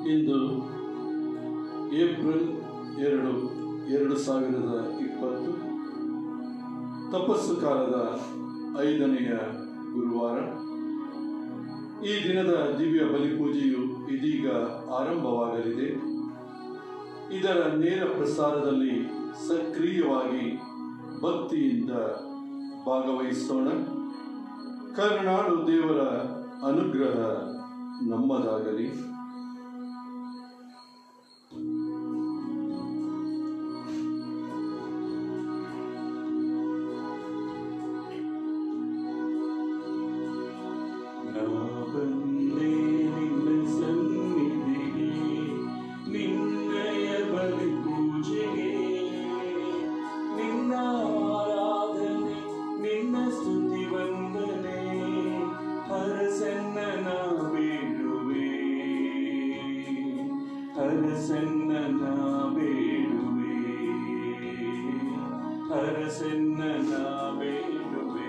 ಇಂದು April ಎರಡು ಎರಡು ಸಾವಿರದ ಇಪ್ಪತ್ತು ತಪಸ್ಸು ಕಾಲದ ಐದನೆಯ ಗುರುವಾರ ಈ ದಿನದ ದಿವ್ಯ ಬಲಿಪೂಜೆಯು ಇದೀಗ ಆರಂಭವಾಗಲಿದೆ ಇದರ ನೇರ ಪ್ರಸಾರದಲ್ಲಿ ಸಕ್ರಿಯವಾಗಿ ಭಕ್ತಿಯಿಂದ ಭಾಗವಹಿಸೋಣ ಕರುನಾಡು ದೇವರ ಅನುಗ್ರಹ ನಮ್ಮದಾಗಲಿ ನಾ ಬಂದೆ ನಿನ್ನ ಸನ್ನಿಧಿಗೆ ನಿನ್ನಯ ಬಲಿ ಪೂಜೆಗೆ ನಿನ್ನ ಆರಾಧನೆ ನಿನ್ನ ಸ್ತುತಿ ವಂದನೆ ಹರಸನ್ನ ನಾ ಬೇಡುವೆ ಹರಸನ್ನ ನಾ ಬೇಡುವೆ ಹರಸನ್ನ ನಾ ಬೇಡುವೆ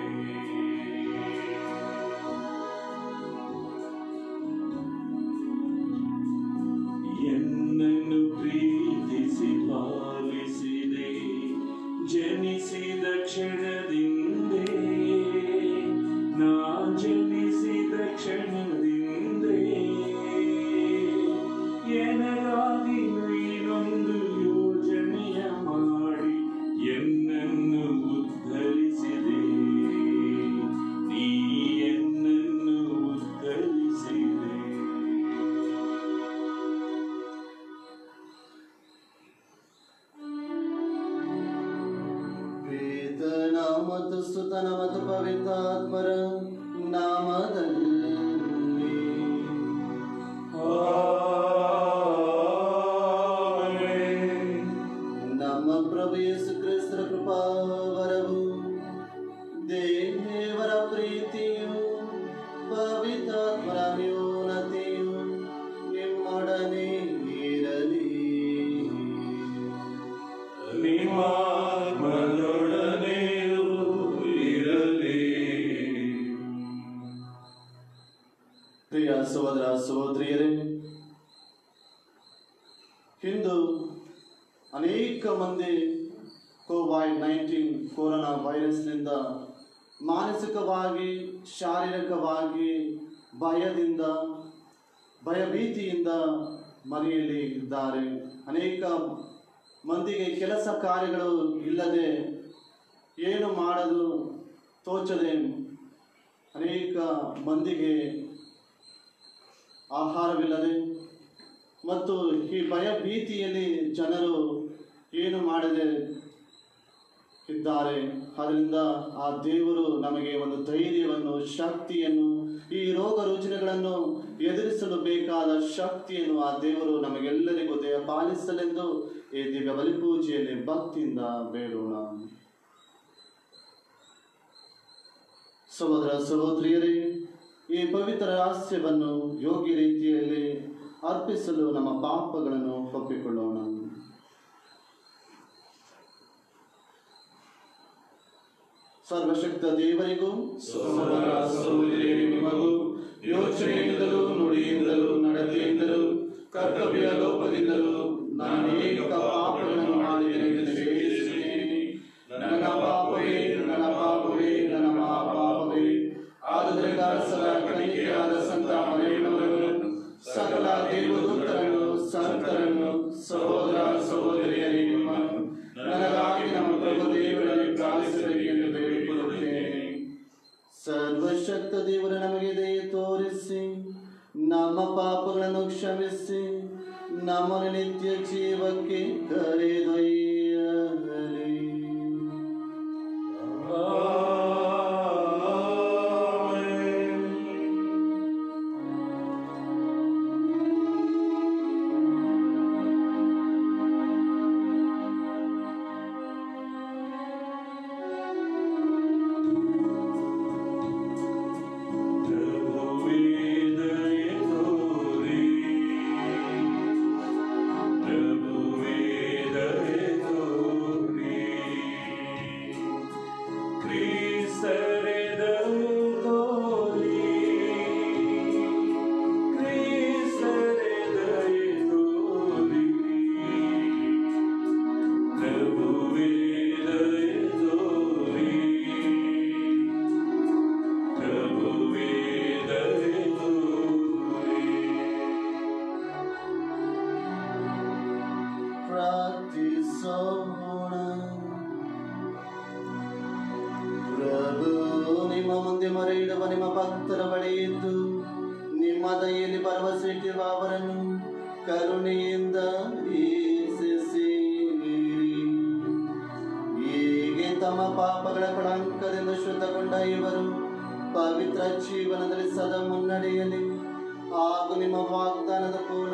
ಎನ್ನನ್ನು ಪ್ರೀತಿಸಿ ಪಾಲಿಸಿದೆ ಜನಿಸಿದ ಕ್ಷಣದಿಂದೇ ನಾ ಜನಿಸಿದ ಕ್ಷಣದಿಂದೇ ಎನಗಾಗಿ ನೀನೊಂದು ಯೋಜನೆಯ ಮಾಡಿ ಎನ್ನನ್ನು ಉದ್ಧರಿಸಿದೆ ನೀ ಎನ್ನನ್ನು ಉದ್ಧರಿಸಿದೆ ವೇದನ ಮತ್ತು ಸ್ತುತನ ಮತ್ತು ಪವಿತ್ರಾತ್ಮರ ನಾಮದಲ್ಲಿ ನಮ್ಮ ಪ್ರಭು ಯೇಸು ಕ್ರಿಸ್ತರ ಕೃಪಾವರವು ದೇವರ ಪ್ರೀತಿಯು ಪವಿತ್ರಾತ್ಮರ ನ್ಯೂನತೆಯು ನಿಮ್ಮೊಡನೆ ಇರಲಿ ನಿಮ್ಮಾತ್ಮದೊಡನೆಯೂ ಇರಲಿ ಪ್ರಿಯ ಸಹೋದರ ಸಹೋದರಿಯರೇ ಇಂದು ಅನೇಕ ಮಂದಿ ಕೋವಿಡ್ ನೈನ್ಟೀನ್ ಕೊರೋನಾ ವೈರಸ್ನಿಂದ ಮಾನಸಿಕವಾಗಿ ಶಾರೀರಿಕವಾಗಿ ಭಯದಿಂದ ಭಯಭೀತಿಯಿಂದ ಮನೆಯಲ್ಲಿ ಇದ್ದಾರೆ ಅನೇಕ ಮಂದಿಗೆ ಕೆಲಸ ಕಾರ್ಯಗಳು ಇಲ್ಲದೆ ಏನು ಮಾಡಲು ತೋಚದೆ ಅನೇಕ ಮಂದಿಗೆ ಆಹಾರವಿಲ್ಲದೆ ಮತ್ತು ಈ ಭಯ ಭೀತಿಯಲ್ಲಿ ಜನರು ಏನು ಮಾಡದೆ ಇದ್ದಾರೆ ಅದರಿಂದ ಆ ದೇವರು ನಮಗೆ ಒಂದು ಧೈರ್ಯವನ್ನು ಶಕ್ತಿಯನ್ನು ಈ ರೋಗ ರುಜಿನಗಳನ್ನು ಎದುರಿಸಲು ಬೇಕಾದ ಶಕ್ತಿಯನ್ನು ಆ ದೇವರು ನಮಗೆಲ್ಲರಿಗೂ ದೇವ ಪಾಲಿಸಲೆಂದು ಈ ದಿವ್ಯ ಬಲಿಪೂಜೆಯಲ್ಲಿ ಭಕ್ತಿಯಿಂದ ಬೇಡೋಣ ಸಹೋದರ ಸಹೋದರಿಯರೇ ಈ ಪವಿತ್ರ ರಹಸ್ಯವನ್ನು ಯೋಗ್ಯ ರೀತಿಯಲ್ಲಿ ಅರ್ಪಿಸಲು ನಮ್ಮ ಪಾಪಗಳನ್ನು ಒಪ್ಪಿಕೊಳ್ಳೋಣ ಸರ್ವಶಕ್ತ ದೇವರಿಗೂ ಸಹೋದರ ಸಹೋದರಿಯರೇ ನಿಮಗೂ ಯೋಚನೆಯಿಂದಲೂ ನುಡಿಯಿಂದಲೂ ನಡತೆಯಿಂದಲೂ ಕರ್ತವ್ಯ ಲೋಪದಿಂದಲೂ ನಾನು ಅನೇಕ ಪಾಪಗಳನ್ನು ಮಾಡಿದ್ದೇನೆ ವೇದಿಸುತ್ತೇನೆ ನನ್ನ ಪಾಪವೇ ನನ್ನ ಪಾಪವೇ ನನ್ನ ಮಹಾಪಾಪವೇ ಆದುದರಿಂದ ಸಲ ಕಣಿಕೆಯಾದ ಸಂತ ಮನೆಯವರನ್ನು ಸಕಲ ದೇವದೂತರನ್ನು ಸಂತರನ್ನು ಸಹೋದರ ಸಹೋದರಿಯರೇ ನಿಮ್ಮನ್ನು ನನಗಾಗಿ ನಮ್ಮ ಪ್ರಭು ದೇವರಲ್ಲಿ ಪ್ರಾರ್ಥಿಸಬೇಕೆಂದು ಬೇಡಿಕೊಳ್ಳುತ್ತೇನೆ ಸರ್ವಶಕ್ತ ದೇವರು ನಮಗೆ ದಯೆ ತೋರಿಸಿ ನಮ್ಮ ಪಾಪಗಳನ್ನು ಕ್ಷಮಿಸಿ ನಮ್ಮನ್ನು ನಿತ್ಯ ಜೀವಕ್ಕೆ ಕರೆದೊಯ್ಯಲಿ ಪ್ರಭುವೇ ದಯೆ ತೋರಿ ಪ್ರಭುವೇ ದಯೆ ನಿಮ್ಮ ದಯೆಯಲ್ಲಿ ಭರವಸೆ ಇಟ್ಟಿರುವ ಅವರನ್ನು ಕರುಣೆಯಿಂದ ಈಸಿಸಿರಿ ಹೀಗೆ ತಮ್ಮ ಪಾಪಗಳ ಕಳಂಕದಿಂದ ಶುದ್ಧಗೊಂಡ ಇವರು ಪವಿತ್ರ ಜೀವನದಲ್ಲಿ ಸದಾ ಮುನ್ನಡೆಯಲಿ ಹಾಗೂ ನಿಮ್ಮ ವಾಗ್ದಾನದ ಪೂರ್ಣ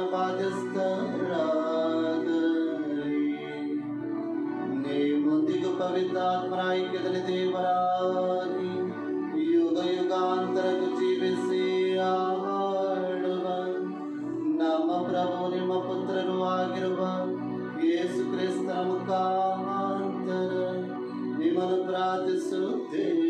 ಬಾಧ್ಯಸ್ಥರಾಗಲಿ ನಿಮ್ಮೊಂದಿಗೂ ಪವಿತ್ರ ಆತ್ಮರ ಐಕ್ಯದಲ್ಲಿ ದೇವರಾಗಿ ಯುಗ ಯುಗಾಂತರಕ್ಕೂ ಜೀವಿಸಿ ಆಡುವ ನಮ್ಮ ಪ್ರಭು ನಿಮ್ಮ ಪುತ್ರರು ಆಗಿರುವ ಯೇಸು ಕ್ರಿಸ್ತರ ಮುಖಾಂತರ ನಿಮ್ಮನ್ನು ಪ್ರಾರ್ಥಿಸುತ್ತೇವೆ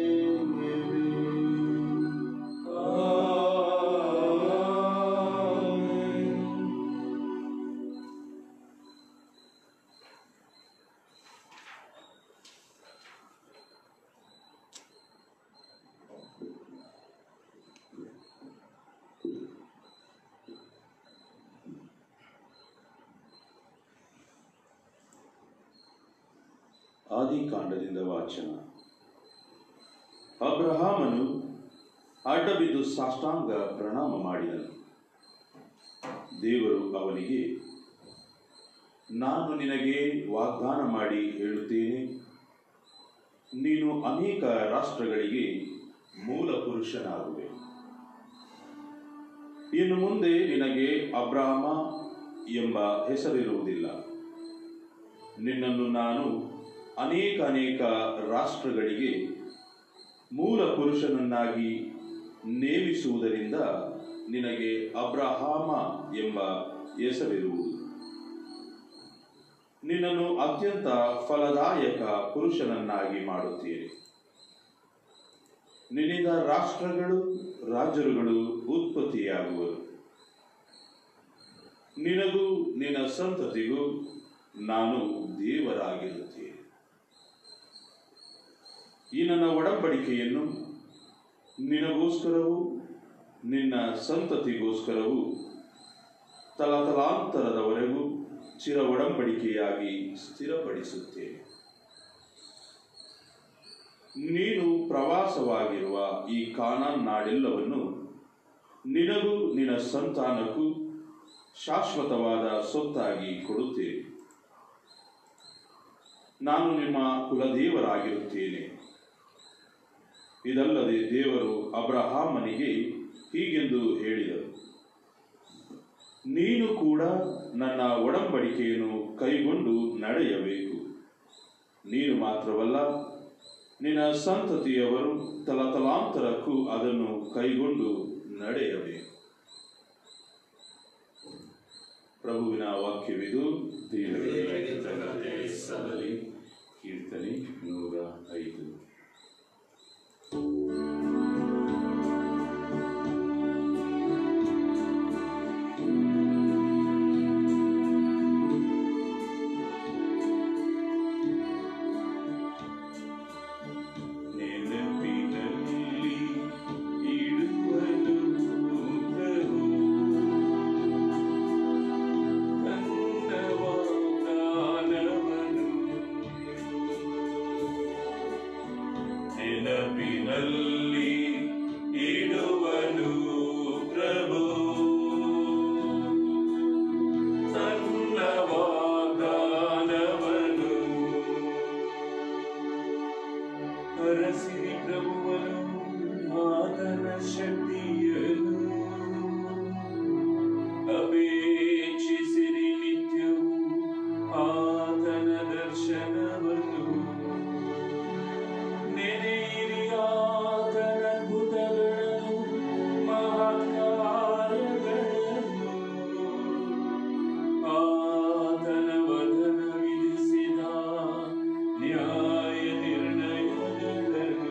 ಆದಿಕಾಂಡದಿಂದ ವಾಚನ ಅಬ್ರಹಾಮನು ಅಡ್ಡಬಿದ್ದು ಸಾಷ್ಟಾಂಗ ಪ್ರಣಾಮ ಮಾಡಿದನು ದೇವರು ಅವನಿಗೆ ನಾನು ನಿನಗೆ ವಾಗ್ದಾನ ಮಾಡಿ ಹೇಳುತ್ತೇನೆ ನೀನು ಅನೇಕ ರಾಷ್ಟ್ರಗಳಿಗೆ ಮೂಲ ಪುರುಷನಾಗುವೆ ಇನ್ನು ಮುಂದೆ ನಿನಗೆ ಅಬ್ರಾಮ ಎಂಬ ಹೆಸರಿರುವುದಿಲ್ಲ ನಿನ್ನನ್ನು ನಾನು ಅನೇಕ ಅನೇಕ ರಾಷ್ಟ್ರಗಳಿಗೆ ಮೂಲ ಪುರುಷನನ್ನಾಗಿ ನೇಮಿಸುವುದರಿಂದ ನಿನಗೆ ಅಬ್ರಹಾಮ ಎಂಬ ಹೆಸರಿರುವುದು ನಿನ್ನನ್ನು ಅತ್ಯಂತ ಫಲದಾಯಕ ಪುರುಷನನ್ನಾಗಿ ಮಾಡುತ್ತೇನೆ ನಿನ್ನಿಂದ ರಾಷ್ಟ್ರಗಳು ರಾಜರುಗಳು ಉತ್ಪತ್ತಿಯಾಗುವರು ನಿನಗೂ ನಿನ್ನ ಸಂತತಿಗೂ ನಾನು ದೇವರಾಗಿರುತ್ತೇನೆ ಈ ನನ್ನ ಒಡಂಬಡಿಕೆಯನ್ನು ನಿನಗೋಸ್ಕರವೂ ನಿನ್ನ ಸಂತತಿಗೋಸ್ಕರವೂ ತಲತಲಾಂತರದವರೆಗೂ ಚಿರ ಒಡಂಬಡಿಕೆಯಾಗಿ ಸ್ಥಿರಪಡಿಸುತ್ತೇನೆ ನೀನು ಪ್ರವಾಸವಾಗಿರುವ ಈ ಕಾನಾನ್ ನಾಡೆಲ್ಲವನ್ನು ನಿನಗೂ ನಿನ್ನ ಸಂತಾನಕ್ಕೂ ಶಾಶ್ವತವಾದ ಸೊತ್ತಾಗಿ ಕೊಡುತ್ತೇನೆ ನಾನು ನಿಮ್ಮ ಕುಲದೇವರಾಗಿರುತ್ತೇನೆ ಇದಲ್ಲದೆ ದೇವರು ಅಬ್ರಹಾಮನಿಗೆ ಹೀಗೆಂದು ಹೇಳಿದರು ನೀನು ಕೂಡ ನನ್ನ ಒಡಂಬಡಿಕೆಯನ್ನು ಕೈಗೊಂಡು ನಡೆಯಬೇಕು ನೀನು ಮಾತ್ರವಲ್ಲ ನಿನ್ನ ಸಂತತಿಯವರು ತಲತಲಾಂತರಕ್ಕೂ ಅದನ್ನು ಕೈಗೊಂಡು ನಡೆಯಬೇಕು ಪ್ರಭುವಿನ ವಾಕ್ಯವಿದು ದೇವರಿಗೆ ಘನತೆ ಸಲ್ಲಲಿ ಕೀರ್ತನೆ ನೂರ ಐದು ನೆನಪಿನಲ್ಲಿ ಇಡುವನು ಪ್ರಭು ನನ್ನ ವಾಗ್ದಾನವನು ನೆನಪಿನಲ್ಲಿ ಇಡುವನು ಪ್ರಭು ನನ್ನ ವಾಗ್ದಾನವನು ಹರಸಿರಿ ಪ್ರಭುವನು ಆತನ ಶಕ್ತಿಯನು ಅಪೇಕ್ಷಿಸಿರಿ ನಿತ್ಯವು ಆತನ ದರ್ಶನವನ್ನು ನೆನೆಯಿರಿ ಆತನ ಅದ್ಭುತಗಳನ್ನು ಮಹತ್ಕಾರ್ಯಗಳನ್ನು ಆತನ ವದನ ವಿಧಿಸಿದ ನ್ಯಾಯ ನಿರ್ಣಯಗಳನ್ನು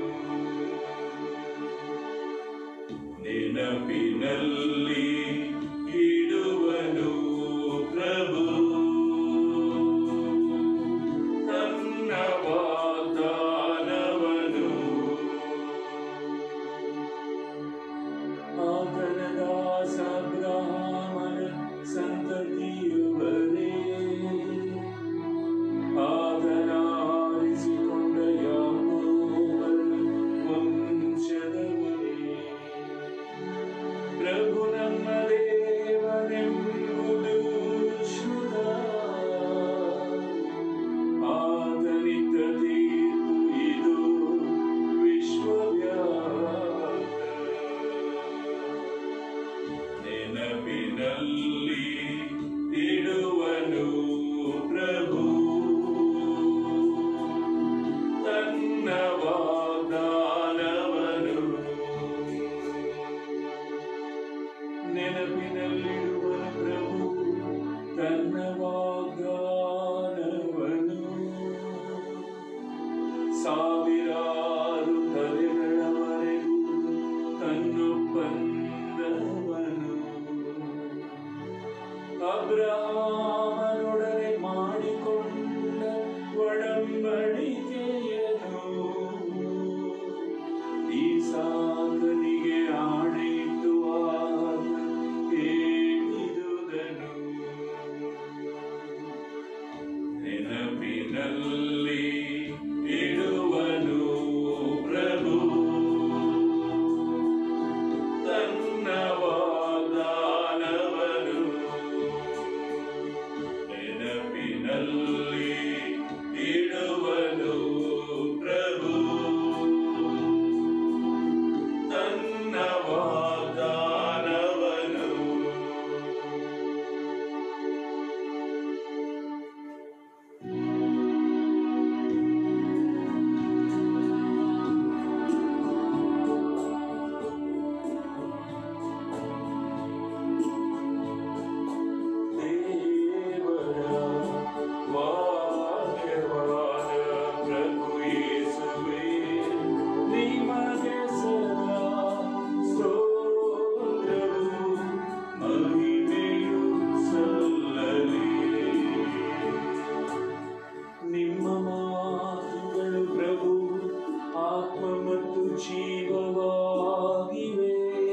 ನೆನಪಿನಲ್ಲಿ ಇಡುವನು ಪ್ರಭು ತನ್ನ ವಾಗ್ದಾನವನು ಆತನ ದಾಸ ಅಬ್ರಹಾಮನ ಸಂತತಿಯವರೇ ಆತನ ಆರಿಸಿಕೊಂಡ ಯಾಕೋಬನ ವಂಶದವರೇ ಪ್ರಭು ನೆನಪಿನಲ್ಲಿ ಇಡುವನು ಪ್ರಭು ತನ್ನ ವಾಗ್ದಾನವನು ನೆನಪಿನಲ್ಲಿಡುವನು ಪ್ರಭು ತನ್ನ ವಾಗ್ದಾನವನು ಸಾವಿರಾರು ತಲೆಗಳವರೆಗೂ ತನ್ನೊಪ್ಪಂದವನು ಅಬ್ರಹಾಮನೊಡನೆ ಮಾಡಿಕೊಂಡ ಒಡಂಬಡಿಕೆಯನು ಈ ಸಾಕನಿಗೆ ಆಣೆಯಿಟ್ಟು ಆಗ ಹೇಳಿದುದನು ನೆನಪಿನಲ್ಲಿ ಇಡುವನು ಪ್ರಭು ತನ್ನ ವಾಗ್ದಾನವನು ನೆನಪಿನಲ್ಲಿ ಇಡುವನು ಪ್ರಭು ತನ್ನ ವಾಗ್ದಾನವನು ದೇವರ ವಾಕ್ಯವಾದ ಪ್ರಭು ಯೇಸುವೇ ನಿಮಗೆ ಸದಾ ಸ್ತೋತ್ರವು ಮಹಿಮೆಯು ಸಲ್ಲಲಿ ನಿಮ್ಮ ಮಾತುಗಳು ಪ್ರಭು ಆತ್ಮ ಮತ್ತು ಜೀವವಾಗಿವೆ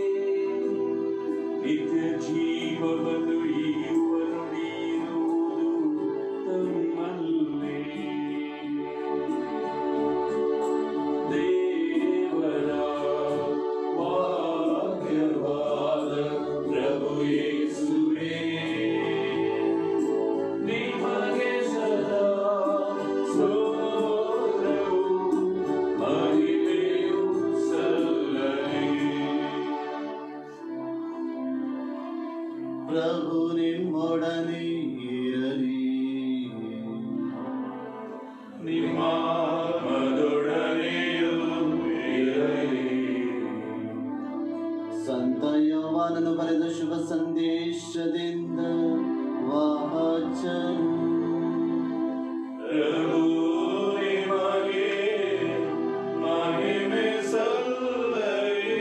ನಿತ್ಯ ಜೀವವನ್ನು ಇವರು ನೀಡುವುದು ತಮ್ಮಲ್ಲಿ ದೇವರ ವಾಕ್ಯವಾದ ಪ್ರಭು ಯೇಸುವೇ ನಿಮಗೆ ಸದಾ ಸ್ತೋತ್ರವು ಮಹಿಮೆಯು ಸಲ್ಲಲಿ ಪ್ರಭು ನಿಮ್ಮೊಡನೆ ಇರಲಿ ನಿಮ್ಮ ಆತ್ಮದೊಡನೆಯೂ ಇರಲಿ ಸಂತ ಯೋವಾನನು ಬರೆದ ಶುಭ ಸಂದೇಶದಿಂದ ವಾಚನ ಪ್ರಭು ನಿಮಗೆ ಮಹಿಮೆ ಸಲ್ಲಲಿ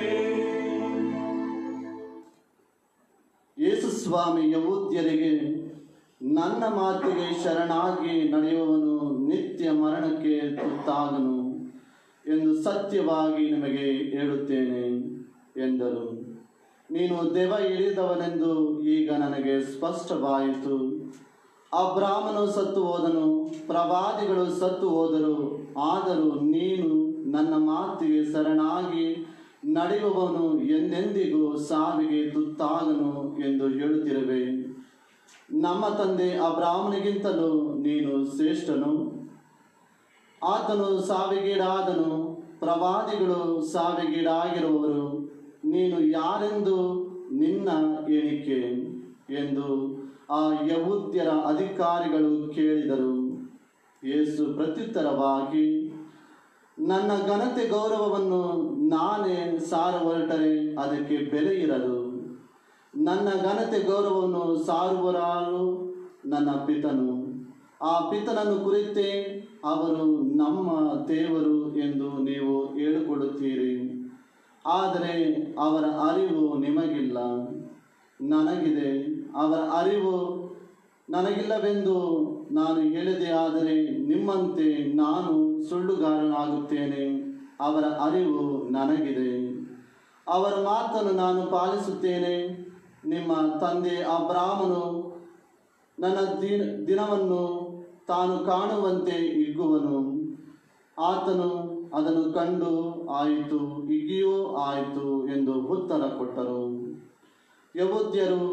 ಯೇಸು ಸ್ವಾಮಿ ಯಹೂದ್ಯರಿಗೆ ನನ್ನ ಮಾತಿಗೆ ಶರಣಾಗಿ ನಡೆಯುವವನು ನಿತ್ಯ ಮರಣಕ್ಕೆ ತುತ್ತಾಗನು ಎಂದು ಸತ್ಯವಾಗಿ ನಿಮಗೆ ಹೇಳುತ್ತೇನೆ ಎಂದರು ನೀನು ದೆವ ಇಳಿದವನೆಂದು ಈಗ ನನಗೆ ಸ್ಪಷ್ಟವಾಯಿತು ಅಬ್ರಾಹ್ಮನು ಸತ್ತು ಹೋದನು ಪ್ರವಾದಿಗಳು ಸತ್ತು ಹೋದರು ಆದರೂ ನೀನು ನನ್ನ ಮಾತಿಗೆ ಶರಣಾಗಿ ನಡೆಯುವವನು ಎಂದೆಂದಿಗೂ ಸಾವಿಗೆ ತುತ್ತಾಗನು ಎಂದು ಹೇಳುತ್ತಿರುವೆ ನಮ್ಮ ತಂದೆ ಅಬ್ರಾಹ್ಮನಿಗಿಂತಲೂ ನೀನು ಶ್ರೇಷ್ಠನು ಆತನು ಸಾವಿಗೀಡಾದನು ಪ್ರವಾದಿಗಳು ಸಾವಿಗೀಡಾಗಿರುವವರು ನೀನು ಯಾರೆಂದು ನಿನ್ನ ಎಣಿಕೆ ಎಂದು ಆ ಯಹೂದ್ಯರ ಅಧಿಕಾರಿಗಳು ಕೇಳಿದರು ಯೇಸು ಪ್ರತ್ಯುತ್ತರವಾಗಿ ನನ್ನ ಘನತೆ ಗೌರವವನ್ನು ನಾನೇ ಸಾರ ಹೊರಟರೆ ಅದಕ್ಕೆ ಬೆಲೆ ಇರದು ನನ್ನ ಘನತೆ ಗೌರವವನ್ನು ಸಾರುವರಾರು ನನ್ನ ಪಿತನು ಆ ಪಿತನನ್ನು ಕುರಿತೇ ಅವರು ನಮ್ಮ ದೇವರು ಎಂದು ನೀವು ಹೇಳಿಕೊಳ್ಳುತ್ತೀರಿ ಆದರೆ ಅವರ ಅರಿವು ನಿಮಗಿಲ್ಲ ನನಗಿದೆ ಅವರ ಅರಿವು ನನಗಿಲ್ಲವೆಂದು ನಾನು ಹೇಳಿದೆ ಆದರೆ ನಿಮ್ಮಂತೆ ನಾನು ಸುಳ್ಳುಗಾರನಾಗುತ್ತೇನೆ ಅವರ ಅರಿವು ನನಗಿದೆ ಅವರ ಮಾತನ್ನು ನಾನು ಪಾಲಿಸುತ್ತೇನೆ ನಿಮ್ಮ ತಂದೆ ಅಬ್ರಾಹ್ಮನು ನನ್ನ ದಿನ ದಿನವನ್ನು ತಾನು ಕಾಣುವಂತೆ ಇಗ್ಗುವನು ಆತನು ಅದನ್ನು ಕಂಡು ಆಯಿತು ಇಗಿಯೂ ಆಯಿತು ಎಂದು ಉತ್ತರ ಕೊಟ್ಟರು ಯಹೂದ್ಯರು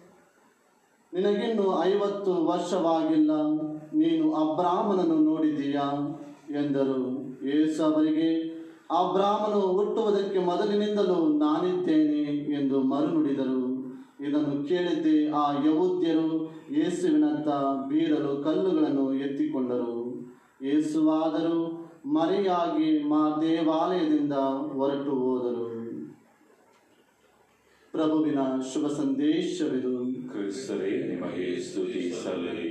ನಿನಗಿನ್ನು ಐವತ್ತು ವರ್ಷವಾಗಿಲ್ಲ ನೀನು ಅಬ್ರಾಹ್ಮನನ್ನು ನೋಡಿದೀಯಾ ಎಂದರು ಯೇಸು ಅವರಿಗೆ ಅಬ್ರಾಹ್ಮನು ಹುಟ್ಟುವುದಕ್ಕೆ ಮೊದಲಿನಿಂದಲೂ ನಾನಿದ್ದೇನೆ ಎಂದು ಮರುನುಡಿದರು ಇದನ್ನು ಕೇಳಿದ್ದೆ ಆ ಯಹೂದ್ಯರು ಯೇಸುವಿನತ್ತ ಬೀರಲು ಕಲ್ಲುಗಳನ್ನು ಎತ್ತಿಕೊಂಡರು ಯೇಸುವಾದರೂ ಮರೆಯಾಗಿ ಮಾ ದೇವಾಲಯದಿಂದ ಹೊರಟು ಹೋದರು ಪ್ರಭುವಿನ ಶುಭ ಸಂದೇಶವಿದು ಕ್ರಿಸ್ತರೇ ನಿಮಗೆ ಸ್ತುತಿ ಸಲ್ಲಲಿ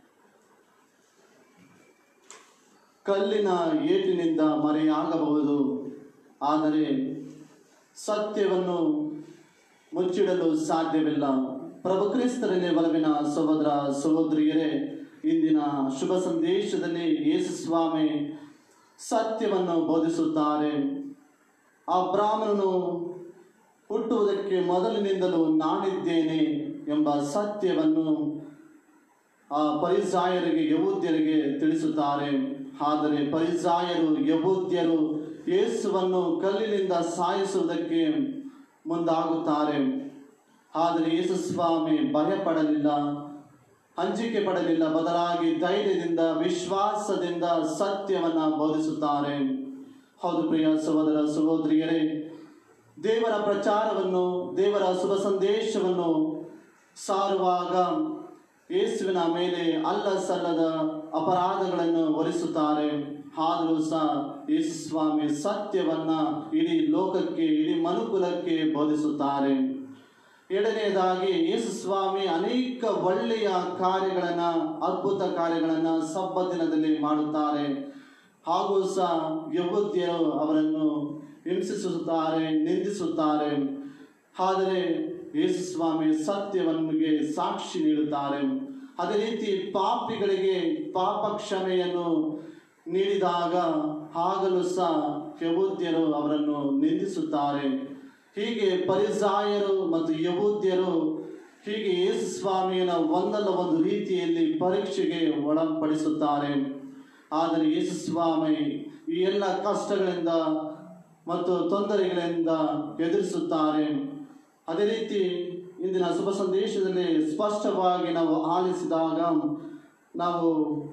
ಕಲ್ಲಿನ ಏಟಿನಿಂದ ಮರೆಯಾಗಬಹುದು ಆದರೆ ಸತ್ಯವನ್ನು ಮುಚ್ಚಿಡಲು ಸಾಧ್ಯವಿಲ್ಲ ಪ್ರಭು ಕ್ರಿಸ್ತರಲ್ಲಿ ಒಲವಿನ ಸಹೋದರ ಸಹೋದರಿಯರೇ ಇಂದಿನ ಶುಭ ಸಂದೇಶದಲ್ಲಿ ಯೇಸು ಸ್ವಾಮಿ ಸತ್ಯವನ್ನು ಬೋಧಿಸುತ್ತಾರೆ ಆ ಬ್ರಾಹ್ಮಣನು ಹುಟ್ಟುವುದಕ್ಕೆ ಮೊದಲಿನಿಂದಲೂ ನಾನಿದ್ದೇನೆ ಎಂಬ ಸತ್ಯವನ್ನು ಆ ಪರಿಸಾಯರಿಗೆ ಯಹೂದ್ಯರಿಗೆ ತಿಳಿಸುತ್ತಾರೆ ಆದರೆ ಪರಿಸಾಯರು ಯಹೂದ್ಯರು ಯೇಸುವನ್ನು ಕಲ್ಲಿನಿಂದ ಸಾಯಿಸುವುದಕ್ಕೆ ಮುಂದಾಗುತ್ತಾರೆ ಆದರೆ ಯೇಸು ಸ್ವಾಮಿ ಭಯಪಡಲಿಲ್ಲ ಅಂಜಿಕೆ ಪಡಲಿಲ್ಲ ಬದಲಾಗಿ ಧೈರ್ಯದಿಂದ ವಿಶ್ವಾಸದಿಂದ ಸತ್ಯವನ್ನ ಬೋಧಿಸುತ್ತಾರೆ ಹೌದು ಪ್ರಿಯ ಸಹೋದರ ಸಹೋದರಿಯರೇ ದೇವರ ಪ್ರಚಾರವನ್ನು ದೇವರ ಶುಭ ಸಂದೇಶವನ್ನು ಸಾರುವಾಗ ಯೇಸುವಿನ ಮೇಲೆ ಅಲ್ಲ ಸಲ್ಲದ ಅಪರಾಧಗಳನ್ನು ಹೊರಿಸುತ್ತಾರೆ ಆದರೂ ಸಹ ಯೇಸು ಸ್ವಾಮಿ ಸತ್ಯವನ್ನ ಇಡೀ ಲೋಕಕ್ಕೆ ಇಡೀ ಮನುಕುಲಕ್ಕೆ ಬೋಧಿಸುತ್ತಾರೆ ಎರಡನೆಯದಾಗಿ ಯೇಸು ಸ್ವಾಮಿ ಅನೇಕ ಒಳ್ಳೆಯ ಕಾರ್ಯಗಳನ್ನ ಅದ್ಭುತ ಕಾರ್ಯಗಳನ್ನ ಸಬ್ಬತ್ತಿನದಲ್ಲಿ ಮಾಡುತ್ತಾರೆ ಹಾಗೂ ಸಹ ಯಹೂದ್ಯರು ಅವರನ್ನು ಹಿಂಸಿಸುತ್ತಾರೆ ನಿಂದಿಸುತ್ತಾರೆ ಆದರೆ ಯೇಸು ಸ್ವಾಮಿ ಸತ್ಯವನ್ನಿಗೆ ಸಾಕ್ಷಿ ನೀಡುತ್ತಾರೆ ಅದೇ ರೀತಿ ಪಾಪಿಗಳಿಗೆ ಪಾಪ ಕ್ಷಮೆಯನ್ನು ನೀಡಿದಾಗ ಆಗಲೂ ಸಹ ಯಹೂದ್ಯರು ಅವರನ್ನು ನಿಂದಿಸುತ್ತಾರೆ ಹೀಗೆ ಪರಿಸಾಯರು ಮತ್ತು ಯಹೂದ್ಯರು ಹೀಗೆ ಯೇಸು ಸ್ವಾಮಿಯನ್ನ ಒಂದಲ್ಲ ಒಂದು ರೀತಿಯಲ್ಲಿ ಪರೀಕ್ಷೆಗೆ ಒಳಪಡಿಸುತ್ತಾರೆ ಆದರೆ ಯೇಸು ಸ್ವಾಮಿ ಈ ಎಲ್ಲ ಕಷ್ಟಗಳಿಂದ ಮತ್ತು ತೊಂದರೆಗಳಿಂದ ಎದುರಿಸುತ್ತಾರೆ ಅದೇ ರೀತಿ ಇಂದಿನ ಶುಭ ಸಂದೇಶದಲ್ಲಿ ಸ್ಪಷ್ಟವಾಗಿ ನಾವು ಆಲಿಸಿದಾಗ ನಾವು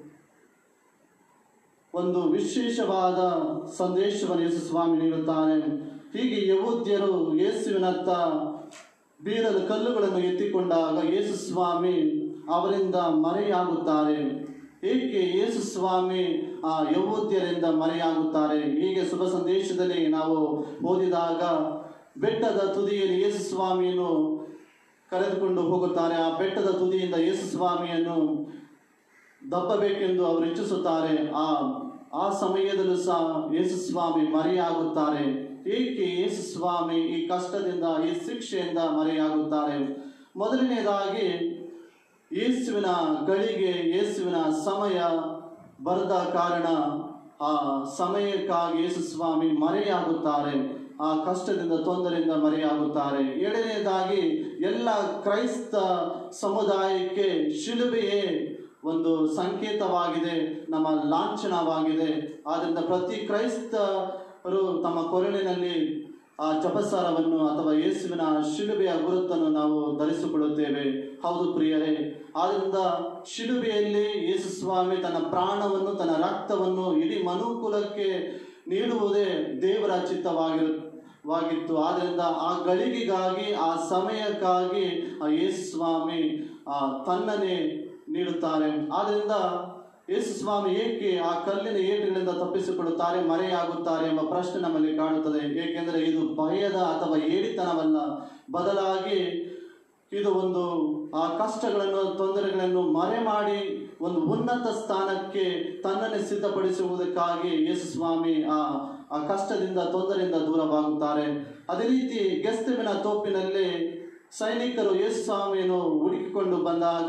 ಒಂದು ವಿಶೇಷವಾದ ಸಂದೇಶವನ್ನು ಯೇಸು ಸ್ವಾಮಿ ನೀಡುತ್ತಾರೆ ಹೀಗೆ ಯಹೂದ್ಯರು ಯೇಸುವಿನತ್ತ ಬೀರಲು ಕಲ್ಲುಗಳನ್ನು ಎತ್ತಿಕೊಂಡಾಗ ಯೇಸು ಸ್ವಾಮಿ ಅವರಿಂದ ಮರೆಯಾಗುತ್ತಾರೆ ಏಕೆ ಯೇಸು ಸ್ವಾಮಿ ಆ ಯಹೂದ್ಯರಿಂದ ಮರೆಯಾಗುತ್ತಾರೆ ಹೀಗೆ ಶುಭ ಸಂದೇಶದಲ್ಲಿ ನಾವು ಓದಿದಾಗ ಬೆಟ್ಟದ ತುದಿಯಲ್ಲಿ ಯೇಸು ಸ್ವಾಮಿಯನ್ನು ಕರೆದುಕೊಂಡು ಹೋಗುತ್ತಾರೆ ಆ ಬೆಟ್ಟದ ತುದಿಯಿಂದ ಯೇಸು ಸ್ವಾಮಿಯನ್ನು ದಬ್ಬಬೇಕೆಂದು ಅವರು ಇಚ್ಛಿಸುತ್ತಾರೆ ಆ ಆ ಸಮಯದಲ್ಲೂ ಸಹ ಯೇಸು ಸ್ವಾಮಿ ಮರೆಯಾಗುತ್ತಾರೆ ಏಕೆ ಯೇಸು ಸ್ವಾಮಿ ಈ ಕಷ್ಟದಿಂದ ಈ ಶಿಕ್ಷೆಯಿಂದ ಮರೆಯಾಗುತ್ತಾರೆ ಮೊದಲನೆಯದಾಗಿ ಯೇಸುವಿನ ಗಳಿಗೆ ಯೇಸುವಿನ ಸಮಯ ಬರದ ಕಾರಣ ಆ ಸಮಯಕ್ಕಾಗಿ ಯೇಸು ಸ್ವಾಮಿ ಮರೆಯಾಗುತ್ತಾರೆ ಆ ಕಷ್ಟದಿಂದ ತೊಂದರೆಯಿಂದ ಮರೆಯಾಗುತ್ತಾರೆ ಎರಡನೆಯದಾಗಿ ಎಲ್ಲ ಕ್ರೈಸ್ತ ಸಮುದಾಯಕ್ಕೆ ಶಿಲುಬೆಯೇ ಒಂದು ಸಂಕೇತವಾಗಿದೆ ನಮ್ಮ ಲಾಂಛನವಾಗಿದೆ ಆದ್ದರಿಂದ ಪ್ರತಿ ಕ್ರೈಸ್ತರು ತಮ್ಮ ಕೊರಳಿನಲ್ಲಿ ಆ ಜಪಸಾರವನ್ನು ಅಥವಾ ಯೇಸುವಿನ ಶಿಲುಬೆಯ ಗುರುತನ್ನು ನಾವು ಧರಿಸಿಕೊಳ್ಳುತ್ತೇವೆ ಹೌದು ಪ್ರಿಯರೇ ಆದ್ದರಿಂದ ಶಿಲುಬೆಯಲ್ಲಿ ಯೇಸು ಸ್ವಾಮಿ ತನ್ನ ಪ್ರಾಣವನ್ನು ತನ್ನ ರಕ್ತವನ್ನು ಇಡೀ ಮನುಕುಲಕ್ಕೆ ನೀಡುವುದೇ ದೇವರ ಚಿತ್ತವಾಗಿರು ವಾಗಿತ್ತು ಆದ್ದರಿಂದ ಆ ಗಳಿಗೆಗಾಗಿ ಆ ಸಮಯಕ್ಕಾಗಿ ಆ ಯೇಸು ಸ್ವಾಮಿ ಆ ತನ್ನನ್ನೇ ನೀಡುತ್ತಾರೆ ಆದ್ದರಿಂದ ಯೇಸು ಸ್ವಾಮಿ ಏಕೆ ಆ ಕಲ್ಲಿನ ಏಟುಗಳಿಂದ ತಪ್ಪಿಸಿಕೊಳ್ಳುತ್ತಾರೆ ಮರೆಯಾಗುತ್ತಾರೆ ಎಂಬ ಪ್ರಶ್ನೆ ನಮ್ಮಲ್ಲಿ ಕಾಣುತ್ತದೆ ಏಕೆಂದರೆ ಇದು ಭಯದ ಅಥವಾ ಏಡಿತನವಲ್ಲ ಬದಲಾಗಿ ಇದು ಒಂದು ಆ ಕಷ್ಟಗಳನ್ನು ತೊಂದರೆಗಳನ್ನು ಮರೆ ಮಾಡಿ ಒಂದು ಉನ್ನತ ಸ್ಥಾನಕ್ಕೆ ತನ್ನನ್ನೇ ಸಿದ್ಧಪಡಿಸುವುದಕ್ಕಾಗಿ ಯೇಸು ಸ್ವಾಮಿ ಆ ಆ ಕಷ್ಟದಿಂದ ತೊಂದರೆಯಿಂದ ದೂರವಾಗುತ್ತಾರೆ ಅದೇ ರೀತಿ ಗೆಸ್ತವಿನ ತೋಪಿನಲ್ಲಿ ಸೈನಿಕರು ಯೇಸು ಸ್ವಾಮಿಯನ್ನು ಹುಡುಕಿಕೊಂಡು ಬಂದಾಗ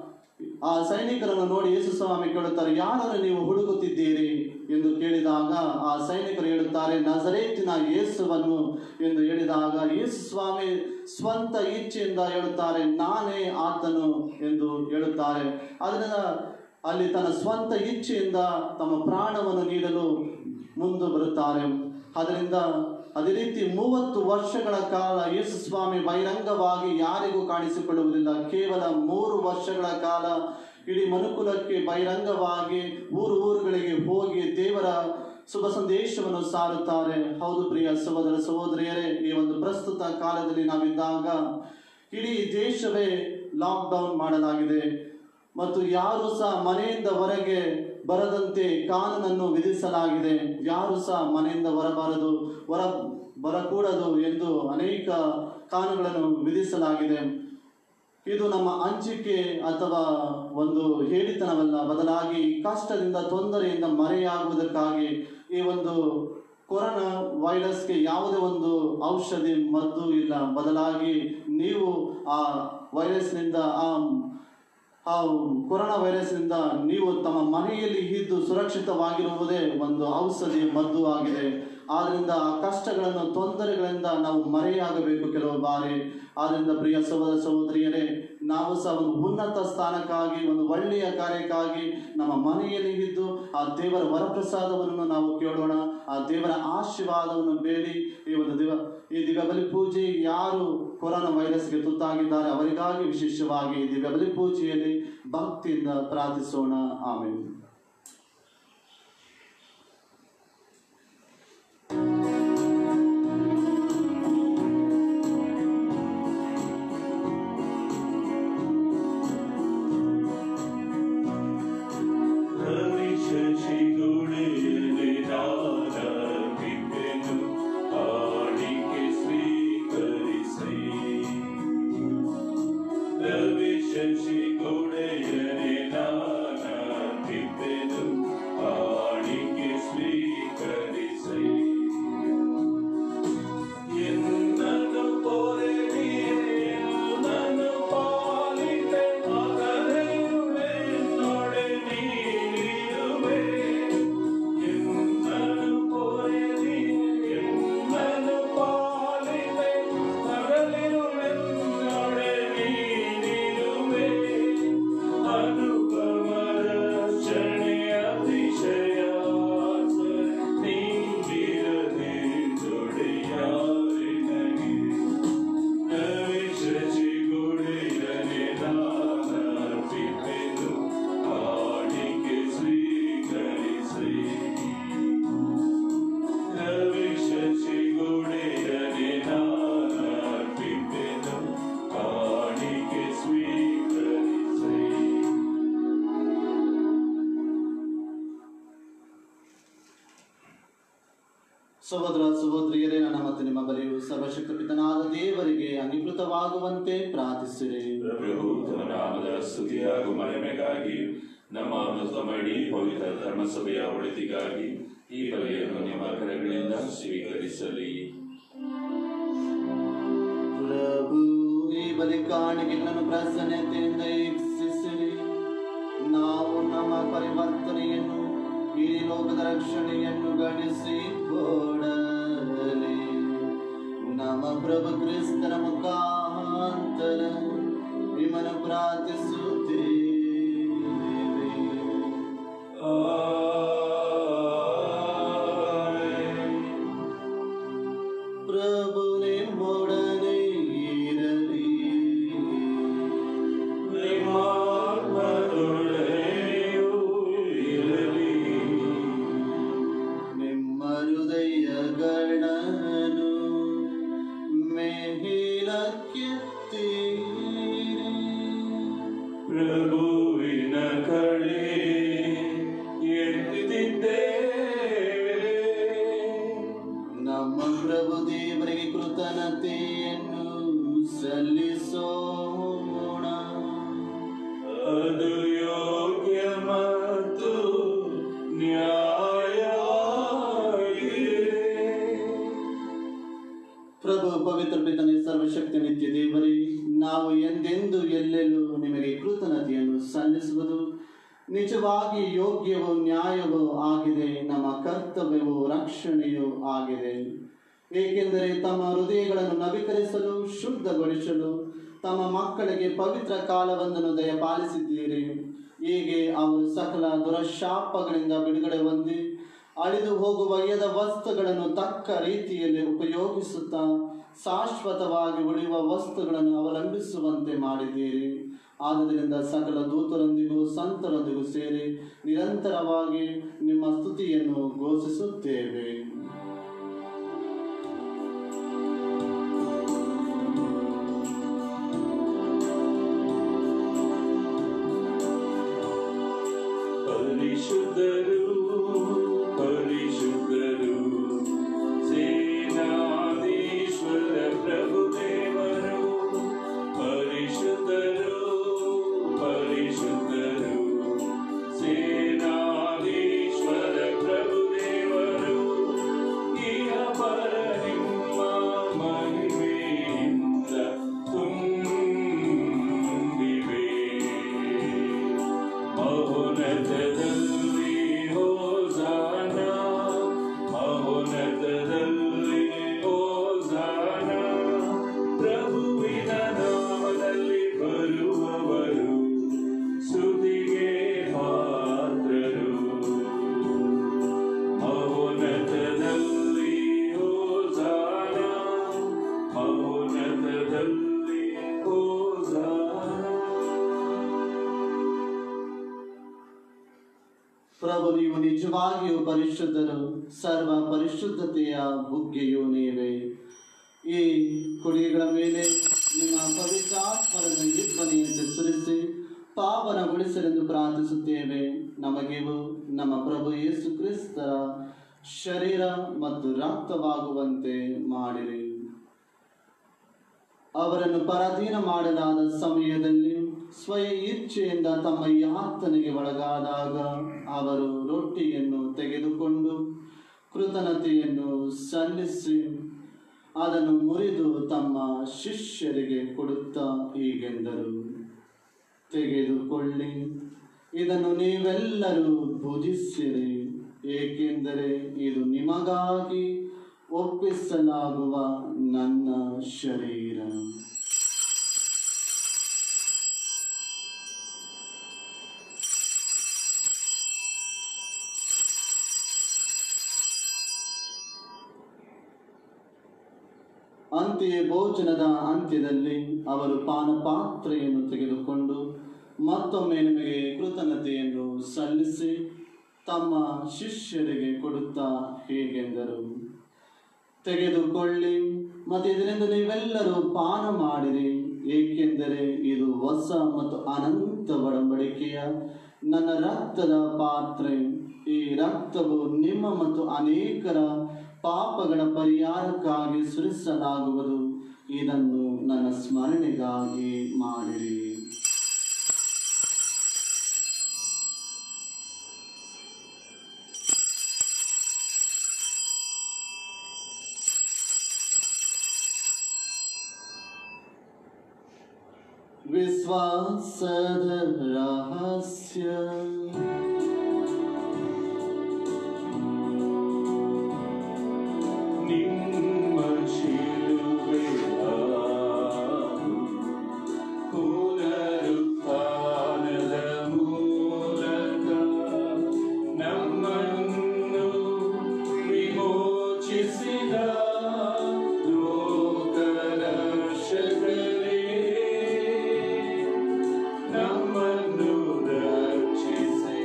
ಆ ಸೈನಿಕರನ್ನು ನೋಡಿ ಯೇಸು ಸ್ವಾಮಿ ಕೇಳುತ್ತಾರೆ ಯಾರನ್ನು ನೀವು ಹುಡುಕುತ್ತಿದ್ದೀರಿ ಎಂದು ಕೇಳಿದಾಗ ಆ ಸೈನಿಕರು ಹೇಳುತ್ತಾರೆ ನಜರೇತಿನ ಯೇಸುವನ್ನು ಎಂದು ಹೇಳಿದಾಗ ಯೇಸು ಸ್ವಾಮಿ ಸ್ವಂತ ಇಚ್ಛೆಯಿಂದ ಹೇಳುತ್ತಾರೆ ನಾನೇ ಆತನು ಎಂದು ಹೇಳುತ್ತಾರೆ ಅದರಿಂದ ಅಲ್ಲಿ ತನ್ನ ಸ್ವಂತ ಇಚ್ಛೆಯಿಂದ ತಮ್ಮ ಪ್ರಾಣವನ್ನು ನೀಡಲು ಮುಂದೆ ಬರುತ್ತಾರೆ ಅದರಿಂದ ಅದೇ ರೀತಿ ಮೂವತ್ತು ವರ್ಷಗಳ ಕಾಲ ಯೇಸು ಸ್ವಾಮಿ ಬಹಿರಂಗವಾಗಿ ಯಾರಿಗೂ ಕಾಣಿಸಿಕೊಳ್ಳುವುದಿಲ್ಲ ಕೇವಲ ಮೂರು ವರ್ಷಗಳ ಕಾಲ ಇಡೀ ಮನುಕುಲಕ್ಕೆ ಬಹಿರಂಗವಾಗಿ ಊರು ಊರುಗಳಿಗೆ ಹೋಗಿ ದೇವರ ಶುಭ ಸಂದೇಶವನ್ನು ಸಾರುತ್ತಾರೆ ಹೌದು ಪ್ರಿಯ ಸಹೋದರ ಸಹೋದರಿಯರೇ ಈ ಒಂದು ಪ್ರಸ್ತುತ ಕಾಲದಲ್ಲಿ ನಾವಿದ್ದಾಗ ಇಡೀ ದೇಶವೇ ಲಾಕ್ಡೌನ್ ಮಾಡಲಾಗಿದೆ ಮತ್ತು ಯಾರು ಸಹ ಮನೆಯಿಂದ ಹೊರಗೆ ಬರದಂತೆ ಕಾನೂನನ್ನು ವಿಧಿಸಲಾಗಿದೆ ಯಾರು ಸಹ ಮನೆಯಿಂದ ಹೊರಬಾರದು ಹೊರ ಬರಕೂಡದು ಎಂದು ಅನೇಕ ಕಾನೂನುಗಳನ್ನು ವಿಧಿಸಲಾಗಿದೆ ಇದು ನಮ್ಮ ಹಂಚಿಕೆ ಅಥವಾ ಒಂದು ಹೇಳಿತನವಲ್ಲ ಬದಲಾಗಿ ಕಷ್ಟದಿಂದ ತೊಂದರೆಯಿಂದ ಮರೆಯಾಗುವುದಕ್ಕಾಗಿ ಈ ಒಂದು ಕೊರೋನಾ ವೈರಸ್ಗೆ ಯಾವುದೇ ಒಂದು ಔಷಧಿ ಮದ್ದು ಇಲ್ಲ ಬದಲಾಗಿ ನೀವು ಆ ವೈರಸ್ನಿಂದ ಆ ಆ ಕೊರೋನಾ ವೈರಸ್ನಿಂದ ನೀವು ತಮ್ಮ ಮನೆಯಲ್ಲಿ ಇದ್ದು ಸುರಕ್ಷಿತವಾಗಿರುವುದೇ ಒಂದು ಔಷಧಿ ಮದ್ದು ಆಗಿದೆ ಆದ್ದರಿಂದ ಆ ಕಷ್ಟಗಳನ್ನು ತೊಂದರೆಗಳಿಂದ ನಾವು ಮರೆಯಾಗಬೇಕು ಕೆಲವು ಬಾರಿ ಆದ್ದರಿಂದ ಪ್ರಿಯ ಸಹೋದರ ಸಹೋದರಿಯರೇ ನಾವು ಸಹ ಒಂದು ಉನ್ನತ ಸ್ಥಾನಕ್ಕಾಗಿ ಒಂದು ಒಳ್ಳೆಯ ಕಾರ್ಯಕ್ಕಾಗಿ ನಮ್ಮ ಮನೆಯಲ್ಲಿ ಇದ್ದು ಆ ದೇವರ ವರಪ್ರಸಾದವನ್ನು ನಾವು ಕೇಳೋಣ ಆ ದೇವರ ಆಶೀರ್ವಾದವನ್ನು ಬೇಡಿ ಈ ಒಂದು ದಿವ ಈ ದಿವ್ಯಬಲಿ ಪೂಜೆ ಯಾರು ಕೊರೋನಾ ವೈರಸ್ಗೆ ತುತ್ತಾಗಿದ್ದಾರೆ ಅವರಿಗಾಗಿ ವಿಶೇಷವಾಗಿ ಈ ದಿವ್ಯಬಲಿ ಪೂಜೆಯಲ್ಲಿ ಭಕ್ತಿಯಿಂದ ಪ್ರಾರ್ಥಿಸೋಣ ಆಮೇಲೆ ರವಿ ಶಶಿಗುಳೆಯಲಿ ನಾನರ್ಪಿಪೆನು, ಕಾಣಿಕೆ ಸ್ವೀಕರಿಸಿ. ರವಿ ಶಶಿಗುಳೆಯಲಿ ನಾನರ್ಪಿಪೆನು, ಕಾಣಿಕೆ ಸ್ವೀಕರಿಸಿ. ಎನ್ನನ್ನು ಪೊರೆಡಿ, ಎನ್ನನ್ನು ಪಾಲಿತೆ, ಮಗನೆಯುಳೆನ್ನೊಡೆ ನೀಡಿರುವೆ. ಎನ್ನನ್ನು ಪೊರೆಡಿ, ಎನ್ನನ್ನು ಪಾಲಿತೆ, ಮಗನೆಯುಳೆನ್ನೊಡೆ ನೀಡಿರುವೆ. ಅನುಪಮ ರಕ್ಷಣೆ ಅತಿಶಯ ನೀಡಿರದೆ ಜೊಡೆಯಾರೆ ನನಗೆ ನವಿಶಿ ಗುಡಿಯನೆ ನಾನರ್ಪಿಪೆನು ಕಾಣಿಕೆ ಸ್ವೀಕರಿಸಿ ನವಿಶಿ ಗುಡಿಯನೆ ನಾನರ್ಪಿಪೆನು ಕಾಣಿಕೆ ಸ್ವೀಕರಿಸಿ ಸಹೋದರ ಸಹೋದರಿಯರೇ ನನ್ನ ಮತ್ತು ನಿಮ್ಮ ಬಲಿಯು ಸರ್ವಶಕ್ತ ಪಿತನಾದ ದೇವರಿಗೆ ಅಂಗೀಕೃತವಾಗುವಂತೆ ಪ್ರಾರ್ಥಿಸಿರಿ ಪ್ರಭು ತನ್ನ ನಾಮದ ಸ್ತುತಿ ಹಾಗೂ ಮಹಿಮೆಗಾಗಿ ನಮ್ಮ ಮತ್ತು ಇಡೀ ಪವಿತ್ರ ಧರ್ಮಸಭೆಯ ಒಳಿತಿಗಾಗಿ ಈ ಬಲಿಯನ್ನು ನಿಮ್ಮ ಕರೆಗಳಿಂದ ಸ್ವೀಕರಿಸಲಿ ಪ್ರಭು ಈ ಬಲಿ ಕಾಣಿಕೆಗಳನ್ನು ಪ್ರಸನ್ನತೆಯಿಂದ ವೀಕ್ಷಿಸಿರಿ ನಾವು ನಮ್ಮ ಪರಿವರ್ತನೆಯನ್ನು ಈ ಲೋಕದ ರಕ್ಷಣೆಯನ್ನು ಗಳಿಸಿ ಕೊಡಲಿ ನಮ್ಮ ಪ್ರಭು ಕ್ರಿಸ್ತನ ಮುಖಾಂತರ ನಿಮ್ಮನ್ನು ಪ್ರಾರ್ಥಿಸುತ್ತೇವೆ ಪ್ರಭು ನಿಮ್ಮೊಡನೆ ಇರಲಿ ನಿಮ್ಮಾತ್ಮದೊಡನೆಯೂ ಇರಲಿ. ನಿಮ್ಮ ಹೃದಯಗಳನ್ನು ಮೇಲಕ್ಕೆತ್ತೀರಿ ಪ್ರಭುವಿನ ಕಡೆ ಎತ್ತಿದ್ದೇವೆ ನಮ್ಮ ಪ್ರಭು ದೇವರಿಗೆ ಕೃತಜ್ಞತೆಯನ್ನು ಸಲ್ಲಿಸೋಣ ಅದು ಯೋಗ್ಯ ಮತ್ತು ನ್ಯಾಯವಾಗಿದೆ ಪ್ರಭು ಪವಿತ್ರ ಪಿತನೆ ಸರ್ವಶಕ್ತಿ ನಿತ್ಯ ದೇವರೇ ನಾವು ಎಂದೆಂದು ಎಲ್ಲೆಲ್ಲೂ ನಿಮಗೆ ಕೃತಜ್ಞತೆಯನ್ನು ಸಲ್ಲಿಸುವುದು ನಿಜವಾಗಿ ಯೋಗ್ಯವೂ ನ್ಯಾಯವೂ ಆಗಿದೆ ನಮ್ಮ ಕರ್ತವ್ಯವೂ ರಕ್ಷಣೆಯೂ ಆಗಿದೆ ಏಕೆಂದರೆ ತಮ್ಮ ಹೃದಯಗಳನ್ನು ನವೀಕರಿಸಲು ಶುದ್ಧಗೊಳಿಸಲು ತಮ್ಮ ಮಕ್ಕಳಿಗೆ ಪವಿತ್ರ ಕಾಲವೊಂದನ್ನು ದಯಪಾಲಿಸಿದ್ದೀರಿ ಹೀಗೆ ಅವರು ಸಕಲ ದುರಶಾಪಗಳಿಂದ ಬಿಡುಗಡೆ ಹೊಂದಿ ಅಳಿದು ಹೋಗುವ ಯದ ವಸ್ತುಗಳನ್ನು ತಕ್ಕ ರೀತಿಯಲ್ಲಿ ಉಪಯೋಗಿಸುತ್ತಾ ಶಾಶ್ವತವಾಗಿ ಉಳಿಯುವ ವಸ್ತುಗಳನ್ನು ಅವಲಂಬಿಸುವಂತೆ ಮಾಡಿದ್ದೀರಿ ಆದ್ದರಿಂದ ಸಕಲ ದೂತರೊಂದಿಗೂ ಸಂತರೊಂದಿಗೂ ಸೇರಿ ನಿರಂತರವಾಗಿ ನಿಮ್ಮ ಸ್ತುತಿಯನ್ನು ಘೋಷಿಸುತ್ತೇವೆ ಪ್ರಭು ನೀವು ನಿಜವಾಗಿಯೂ ಪರಿಶುದ್ಧರು ಸರ್ವ ಪರಿಶುದ್ಧತೆಯ ಬುಗ್ಗೆಯೂ ನೀವೇ ಈ ಕುಡಿಗಳ ಮೇಲೆ ನಿಮ್ಮ ಪವಿತ್ರಾತ್ಮರನ್ನು ಇಬ್ಬನಿಯಂತೆ ಸುರಿಸಿ ಪಾವನಗೊಳಿಸಲೆಂದು ಪ್ರಾರ್ಥಿಸುತ್ತೇವೆ ನಮಗಿವು ನಮ್ಮ ಪ್ರಭು ಯೇಸು ಕ್ರಿಸ್ತರ ಶರೀರ ಮತ್ತು ರಕ್ತವಾಗುವಂತೆ ಮಾಡಿರಿ ಅವರನ್ನು ಪರಾಧೀನ ಮಾಡಲಾದ ಸಮಯದಲ್ಲಿ ಸ್ವಯ ಇಚ್ಛೆಯಿಂದ ತಮ್ಮ ಯಾತನೆಗೆ ಒಳಗಾದಾಗ ಅವರು ರೊಟ್ಟಿಯನ್ನು ತೆಗೆದುಕೊಂಡು ಕೃತಜ್ಞತೆಯನ್ನು ಸಲ್ಲಿಸಿ ಅದನ್ನು ಮುರಿದು ತಮ್ಮ ಶಿಷ್ಯರಿಗೆ ಕೊಡುತ್ತಾ ಹೀಗೆಂದರು ತೆಗೆದುಕೊಳ್ಳಿ ಇದನ್ನು ನೀವೆಲ್ಲರೂ ಭುಜಿಸಿರಿ ಏಕೆಂದರೆ ಇದು ನಿಮಗಾಗಿ ಒಪ್ಪಿಸಲಾಗುವ ನನ್ನ ಶರೀರ ಅಂತೆಯೇ ಭೋಜನದ ಅಂತ್ಯದಲ್ಲಿ ಅವರು ಪಾನಪಾತ್ರೆಯನ್ನು ತೆಗೆದುಕೊಂಡು ಮತ್ತೊಮ್ಮೆ ನಿಮಗೆ ಕೃತಜ್ಞತೆಯನ್ನು ಸಲ್ಲಿಸಿ ತಮ್ಮ ಶಿಷ್ಯರಿಗೆ ಕೊಡುತ್ತಾ ಹೀಗೆಂದರು ತೆಗೆದುಕೊಳ್ಳಿ ಮತ್ತು ಇದರಿಂದ ನೀವೆಲ್ಲರೂ ಪಾನ ಮಾಡಿರಿ ಏಕೆಂದರೆ ಇದು ಹೊಸ ಮತ್ತು ಅನಂತ ಒಡಂಬಡಿಕೆಯ ನನ್ನ ರಕ್ತದ ಪಾತ್ರೆ ಈ ರಕ್ತವು ನಿಮ್ಮ ಮತ್ತು ಅನೇಕರ ಪಾಪಗಳ ಪರಿಹಾರಕ್ಕಾಗಿ ಸುರಿಸಲಾಗುವುದು ಇದನ್ನು ನನ್ನ ಸ್ಮರಣೆಗಾಗಿ ಮಾಡಿರಿ ವಿಶ್ವಾಸದ ರಹಸ್ಯ ನಿಮ್ಮ ಶಿಲುಬೆಯ ಪುನರುತ್ಥಾನದ ಮೂಲಕ ನಮ್ಮನ್ನು ವಿಮೋಚಿಸಿದ ಲೋಕರಕ್ಷಕರೇ ನಮ್ಮನ್ನು ರಕ್ಷಿಸಿ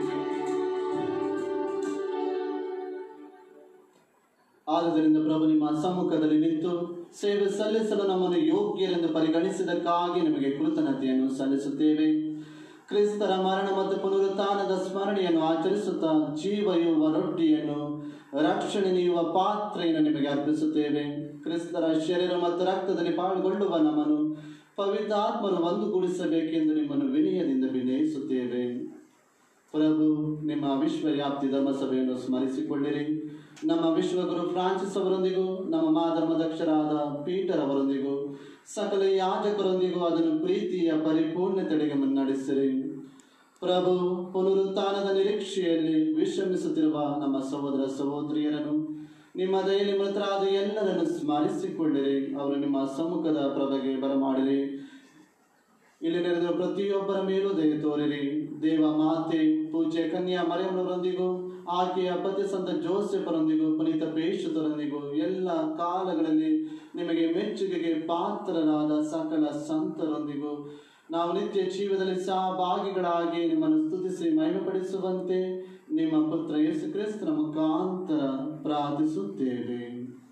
ಆದುದರಿಂದ ಪ್ರಭು ನಿಮ್ಮ ಸಮ್ಮುಖದಲ್ಲಿ ನಿಂತು ಸೇವೆ ಸಲ್ಲಿಸಲು ನಮ್ಮನ್ನು ಯೋಗ್ಯರೆಂದು ಪರಿಗಣಿಸಿದಕ್ಕಾಗಿ ನಿಮಗೆ ಕೃತಜ್ಞತೆಯನ್ನು ಸಲ್ಲಿಸುತ್ತೇವೆ ಕ್ರಿಸ್ತರ ಮರಣ ಮತ್ತು ಪುನರುತ್ಥಾನದ ಸ್ಮರಣೆಯನ್ನು ಆಚರಿಸುತ್ತಾ ಜೀವಯುವ ರೊಟ್ಟಿಯನ್ನು ರಕ್ಷಣೆ ನೀಯುವ ಪಾತ್ರೆಯನ್ನು ನಿಮಗೆ ಅರ್ಪಿಸುತ್ತೇವೆ ಕ್ರಿಸ್ತರ ಶರೀರ ಮತ್ತು ರಕ್ತದಲ್ಲಿ ಪಾಲ್ಗೊಳ್ಳುವ ನಮ್ಮನ್ನು ಪವಿತ್ರಾತ್ಮರು ಒಂದುಗೂಡಿಸಬೇಕೆಂದು ನಿಮ್ಮನ್ನು ವಿನಯದಿಂದ ವಿನಯಿಸುತ್ತೇವೆ ಪ್ರಭು ನಿಮ್ಮ ವಿಶ್ವವ್ಯಾಪ್ತಿ ಧರ್ಮಸಭೆಯನ್ನು ಸ್ಮರಿಸಿಕೊಳ್ಳಿರಿ ನಮ್ಮ ವಿಶ್ವಗುರು ಫ್ರಾನ್ಸಿಸ್ ಅವರೊಂದಿಗೂ ನಮ್ಮ ಮಾಧರ್ಮದಕ್ಷರಾದ ಪೀಟರ್ ಅವರೊಂದಿಗೂ ಸಕಲ ಯಾಜಕರೊಂದಿಗೂ ಅದನ್ನು ಪ್ರೀತಿಯ ಪರಿಪೂರ್ಣತೆಡೆಗೆ ಮುನ್ನಡೆಸಿರಿ ಪ್ರಭು ಪುನರುತ್ಥಾನದ ನಿರೀಕ್ಷೆಯಲ್ಲಿ ವಿಶ್ರಮಿಸುತ್ತಿರುವ ನಮ್ಮ ಸಹೋದರ ಸಹೋದರಿಯರನ್ನು ನಿಮ್ಮ ದಯಲಿ ಮೃತರಾದ ಎಲ್ಲರನ್ನು ಸ್ಮರಿಸಿಕೊಳ್ಳಿರಿ ಅವರು ನಿಮ್ಮ ಸಮ್ಮುಖದ ಪ್ರಭೆಗೆ ಬರಮಾಡಿರಿ ಇಲ್ಲಿ ನೆರೆದ ಪ್ರತಿಯೊಬ್ಬರ ಮೇಲೂ ದಯ ತೋರಿರಿ ದೇವ ಮಾತೆ ಪೂಜ್ಯ ಕನ್ಯಾ ಮರಿಯಮ್ಮನವರೊಂದಿಗೂ ಆಕೆಯ ಪತಿ ಸಂತ ಜೋಸೆಫರೊಂದಿಗೂ ಪುನೀತ ಪೇಷುತರೊಂದಿಗೂ ಎಲ್ಲ ಕಾಲಗಳಲ್ಲಿ ನಿಮಗೆ ಮೆಚ್ಚುಗೆಗೆ ಪಾತ್ರರಾದ ಸಕಲ ಸಂತರೊಂದಿಗೂ ನಾವು ನಿತ್ಯ ಜೀವದಲ್ಲಿ ಸಹಭಾಗಿಗಳಾಗಿ ನಿಮ್ಮನ್ನು ಸ್ತುತಿಸಿ ಮಹಿಮೆಪಡಿಸುವಂತೆ ನಿಮ್ಮ ಪುತ್ರ ಯೇಸು ಕ್ರಿಸ್ತನ ಮುಖಾಂತರ ಪ್ರಾರ್ಥಿಸುತ್ತೇವೆ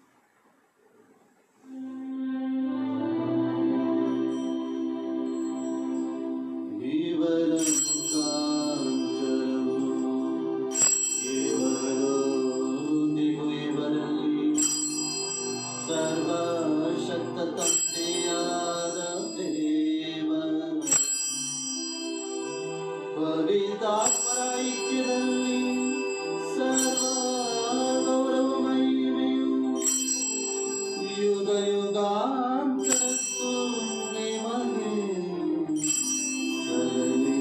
ಇವರ ಮುಖಾಂತರವು ಇವರೊಂದಿಗೂ ಇವರಲ್ಲಿ ಸರ್ವಶಕ್ತ ತಂದೆಯಾದ ದೇವರ ಪವಿತ್ರಾತ್ಮರ ಐಕ್ಯದಲ್ಲಿ ಸರ್ವ ಗೌರವ ಮಹಿಮೆಯು ಯುಗ ಯುಗಾಂತರಕ್ಕೂ ನಿಮಗೆ ಸಲ್ಲಲಿ.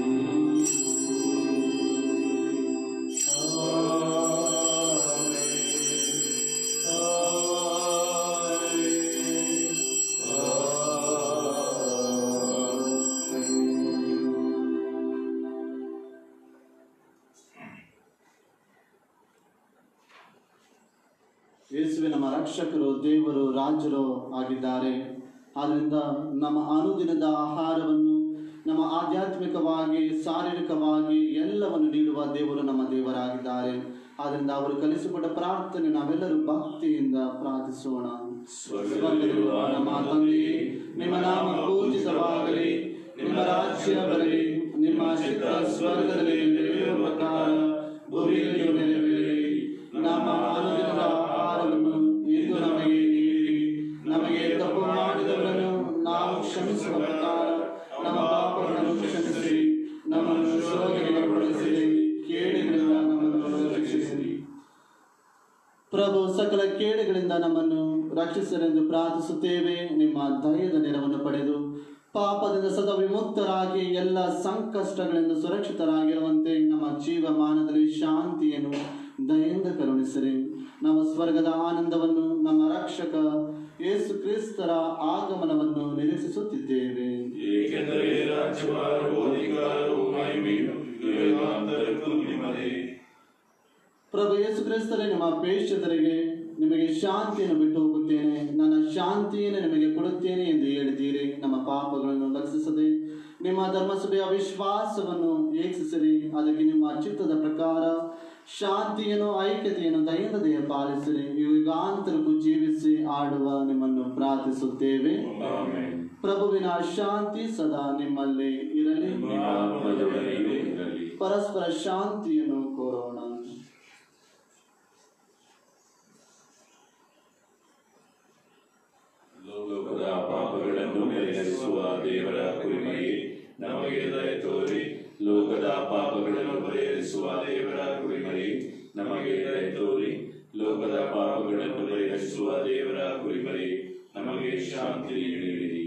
ಯೇಸುವೆ ನಮ್ಮ ರಕ್ಷಕರು ದೇವರು ರಾಜರು ಆಗಿದ್ದಾರೆ ಆದ್ದರಿಂದ ನಮ್ಮ ಅನುದಿನದ ಆಹಾರವನ್ನು ನಮ್ಮ ಆಧ್ಯಾತ್ಮಿಕವಾಗಿ ಶಾರೀರಿಕವಾಗಿ ಎಲ್ಲವನ್ನು ನೀಡುವ ದೇವರು ನಮ್ಮ ದೇವರಾಗಿದ್ದಾರೆ ಆದ್ದರಿಂದ ಅವರು ಕಲಿಸಿಕೊಟ್ಟ ಪ್ರಾರ್ಥನೆ ನಾವೆಲ್ಲರೂ ಭಕ್ತಿಯಿಂದ ಪ್ರಾರ್ಥಿಸೋಣ ಸ್ವರ್ಗದಲ್ಲಿರುವ ನಮ್ಮ ತಂದೆಯೇ ನಿಮ್ಮ ನಾಮ ಪೂಜಿತವಾಗಲಿ ನಿಮ್ಮ ರಾಜ್ಯ ಬರಲಿ ನಿಮ್ಮ ಚಿತ್ತ ಸ್ವರ್ಗದಲ್ಲಿ ನೆರವೇರುವ ಪ್ರಕಾರ ಭೂಮಿಯಲ್ಲಿ ನೆರವೇರಲಿ ನಮ್ಮ ಅನುದಿನದ ಆಹಾರವನ್ನು ಇಂದು ನಮಗೆ ನೀಡಿ ನಮಗೆ ತಪ್ಪು ಮಾಡಿದವರನ್ನು ನಾವು ಕ್ಷಮಿಸುವ ಪ್ರಕಾರ ನಮ್ಮ ಪಾಪಗಳನ್ನು ಕ್ಷಮಿಸಿ ನಮ್ಮನ್ನು ಶೋಧನೆಗೆ ಒಳಪಡಿಸಿರಿ ಕೇಡಿಗಳಿಂದ ನಮ್ಮನ್ನು ರಕ್ಷಿಸಿರಿ ಪ್ರಭು ಸಕಲ ಕೇಡುಗಳಿಂದ ನಮ್ಮನ್ನು ರಕ್ಷಿಸರೆಂದು ಪ್ರಾರ್ಥಿಸುತ್ತೇವೆ ನಿಮ್ಮ ದಯದ ನೆರವನ್ನು ಪಡೆದು ಪಾಪದಿಂದ ಸದಾ ವಿಮುಕ್ತರಾಗಿ ಎಲ್ಲ ಸಂಕಷ್ಟಗಳಿಂದ ಸುರಕ್ಷಿತರಾಗಿರುವಂತೆ ನಮ್ಮ ಜೀವಮಾನದಲ್ಲಿ ಶಾಂತಿಯನ್ನು ದಯೆಯಿಂದ ಕರುಣಿಸಿರಿ ನಮ್ಮ ಸ್ವರ್ಗದ ಆನಂದವನ್ನು ನಮ್ಮ ರಕ್ಷಕ ಯೇಸು ಕ್ರಿಸ್ತರ ಆಗಮನವನ್ನು ನಿರೀಕ್ಷಿಸುತ್ತಿದ್ದೇವೆ ಏಕೆಂದರೆ ರಾಜ್ಯಭಾರವು ಅಧಿಕಾರವು ಮಹಿಮೆಯು ಯುಗಾಂತರಕ್ಕೂ ನಿಮ್ಮದೇ ಪ್ರಭು ಯೇಸು ಕ್ರಿಸ್ತರೇ ನಿಮ್ಮ ಅಪೇಕ್ಷಿತರಿಗೆ ನಿಮಗೆ ಶಾಂತಿಯನ್ನು ಬಿಟ್ಟು ಹೋಗುತ್ತೇನೆ ನನ್ನ ಶಾಂತಿಯನ್ನು ನಿಮಗೆ ಕೊಡುತ್ತೇನೆ ಎಂದು ಹೇಳಿದ್ದೀರಿ ನಮ್ಮ ಪಾಪಗಳನ್ನು ಲಕ್ಷಿಸದೆ ನಿಮ್ಮ ಧರ್ಮಸಭೆಯ ವಿಶ್ವಾಸವನ್ನು ಏಕ್ಷಿಸಿರಿ ಅದಕ್ಕೆ ನಿಮ್ಮ ಚಿತ್ತದ ಪ್ರಕಾರ ಶಾಂತಿಯನ್ನು ಐಕ್ಯತೆಯನ್ನು ದಯದ ದೇಹ ಪಾಲಿಸಿರಿ ಯುಗಾಂತರಕ್ಕೂ ಜೀವಿಸಿ ಆಡುವ ನಿಮ್ಮನ್ನು ಪ್ರಾರ್ಥಿಸುತ್ತೇವೆ ಆಮೆನ್. ಪ್ರಭುವಿನ ಶಾಂತಿ ಸದಾ ನಿಮ್ಮಲ್ಲಿ ಇರಲಿ ನಿಮ್ಮ ಆತ್ಮದೊಡನೆಯೂ ಇರಲಿ ಪರಸ್ಪರ ಶಾಂತಿಯನ್ನು ಕೋರೋಣ ಲೋಕದ ಪಾಪಗಳನ್ನು ಪರಿಹರಿಸುವ ದೇವರ ಕುರಿಮರಿ ನಮಗೆ ದಯ ತೋರಿ ಲೋಕದ ಪಾಪಗಳನ್ನು ಪರಿಹರಿಸುವ ದೇವರ ಕುರಿಮರಿ ನಮಗೆ ದಯ ತೋರಿ ಲೋಕದ ಪಾಪಗಳನ್ನು ಪರಿಹರಿಸುವ ದೇವರ ಕುರಿಮರಿ ನಮಗೆ ಶಾಂತಿ ನೀಡಿರಿ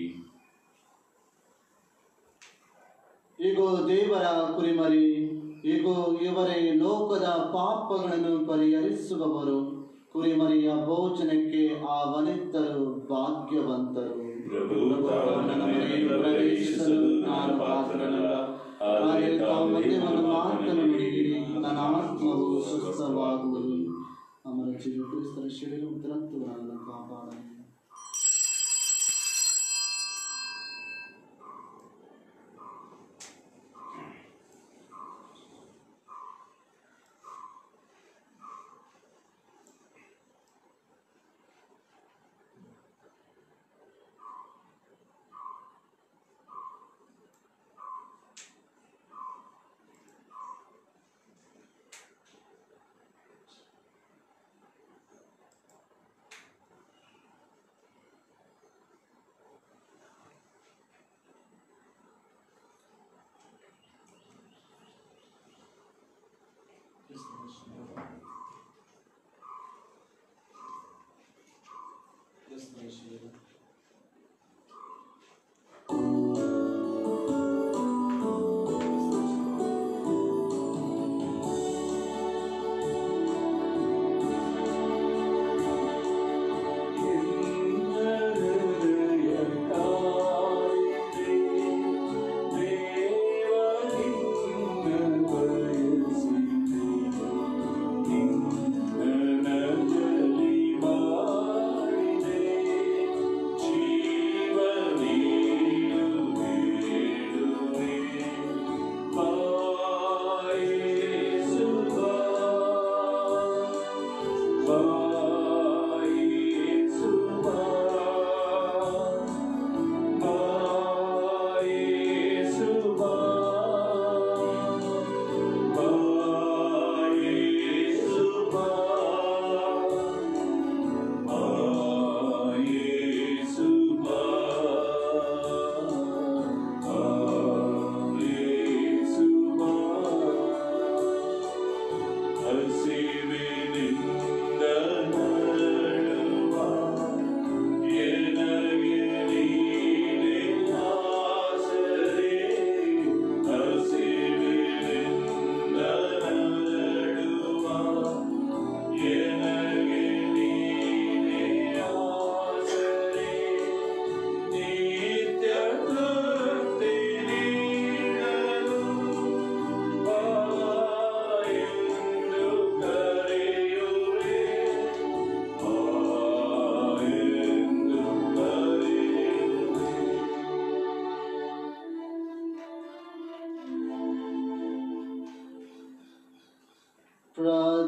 ಈಗೋ ದೇವರ ಕುರಿಮರಿ ಈಗೋ ಇವರೇ ಲೋಕದ ಪಾಪಗಳನ್ನು ಪರಿಹರಿಸುವವರು ಕುರಿಮರಿಯ ಭೋಜನಕ್ಕೆ ಆಹ್ವಾನಿತರು ಭಾಗ್ಯವಂತರು ಪ್ರಭು ತಾವು ನನ್ನ ಮನೆಯಲ್ಲಿ ಪ್ರವೇಶಿಸಲು ನಾನು ಪಾತ್ರನಲ್ಲ ಆದರೆ ತಾವು ಮಧ್ಯವನ್ನು ದೇವರ ಮಾತನ್ನು ಮಾತನ್ನು ನುಡಿಯಿರಿ ನುಡಿಯಿರಿ. ನನ್ನ ಆತ್ಮವು ಸ್ವಸ್ಥವಾಗುವುದು ಅಮರ ಜೀವ ಕ್ರಿಸ್ತರ ಶರೀರ ಮತ್ತು ರಕ್ತಗಳನ್ನು ಕಾಪಾಡಲಿ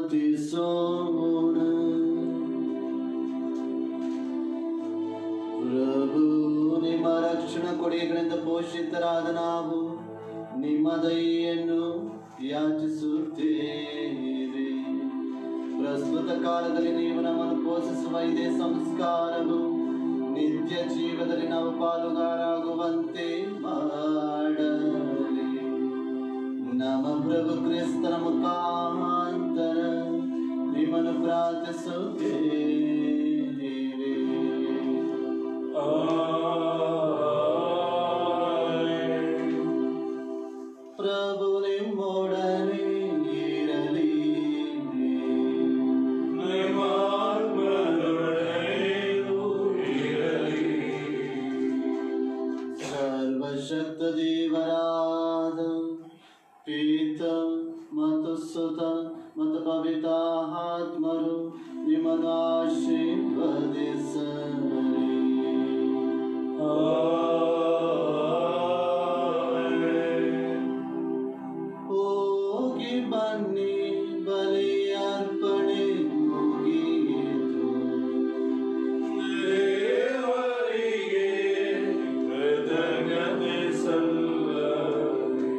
ಪ್ರಾರ್ಥಿಸೋಣ ಪ್ರಭು ನಿಮ್ಮ ರಕ್ಷಣಾ ಕೊಡುಗೆಗಳಿಂದ ಪೋಷಿತರಾದ ನಾವು ನಿಮ್ಮ ದಯೆಯನ್ನು ಯಾಚಿಸುತ್ತೇವೆ ಪ್ರಸ್ತುತ ಕಾಲದಲ್ಲಿ ನೀವು ನಮ್ಮನ್ನು ಪೋಷಿಸುವ ಇದೇ ಸಂಸ್ಕಾರವು ನಿತ್ಯ ಜೀವದಲ್ಲಿ ನಾವು ಪಾಲುಗಾರಾಗುವಂತೆ ಮಾಡಲಿ ನಮ್ಮ ಪ್ರಭು ಕ್ರಿಸ್ತನ ಮುಖಾಂತರ ನಿಮ್ಮನ್ನು ಪ್ರಾರ್ಥಿಸುತ್ತೇವೆ ಪ್ರಭು ನಿಮ್ಮೊಡನೆ ಇರಲಿ ಸರ್ವಶಕ್ತ ದೇವರಾದ ಪೀತ ಮತ್ತು ಸುತ ಮತ್ತು ಪವಿತ್ರ ಆತ್ಮರು ನಿಮ್ಮನ್ನು ಆಶೀರ್ವದಿಸಲಿ ಹೋಗಿ ಬನ್ನಿ ಬಲಿ ಅರ್ಪಣೆ ಮುಗಿಯಿತು ದೇವರಿಗೆ ಕೃತಜ್ಞತೆ ಸಲ್ಲಲಿ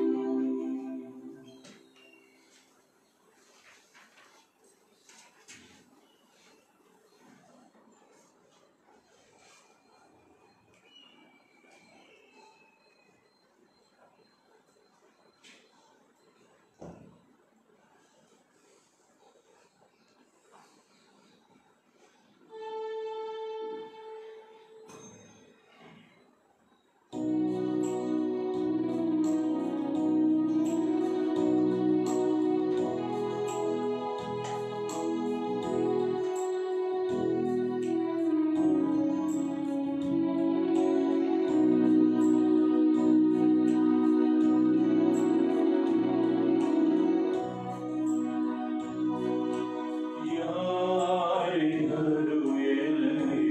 ಯಾರಿಗರು ಎನಗೆ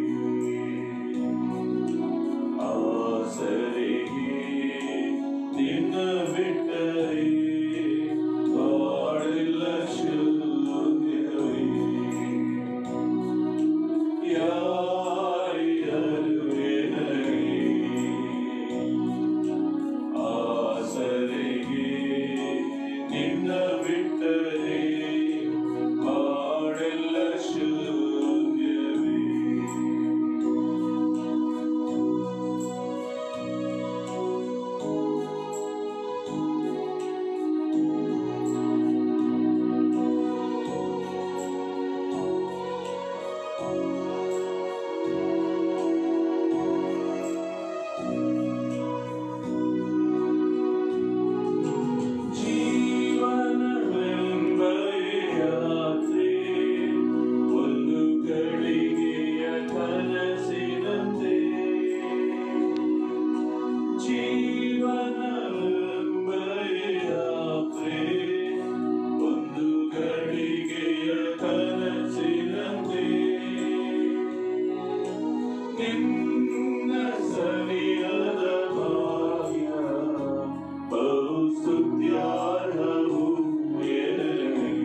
ಆಸರೆಗೆ ನಿನ್ನ ಬಿಟ್ಟರೆ ಬಾಳಿಲ್ಲ ಶೂನ್ಯವೇ ಯಾರಿಗರು ಎನಗೆ ಆಸರೆಗೆ ನಿನ್ನ ಬಿಟ್ಟರೆ ಬಾಳೆಲ್ಲ ಶೂನ್ಯವೇ ಜೀವನವೆಂಬ ಯಾತ್ರೆ ಒಂದು ಗಳಿಗೆಯ ಕನಸಿನಂತೆ ಜೀವನವೆಂಬ ಯಾತ್ರೆ ಒಂದು ಗಳಿಗೆಯ ಕನಸಿನಂತೆ ನಿನ್ನ ಸರಿಯಾದ ಭಾಗ್ಯ ಬಹು ಸ್ತುತ್ಯಾರ್ಹವು ಎನಗೆ.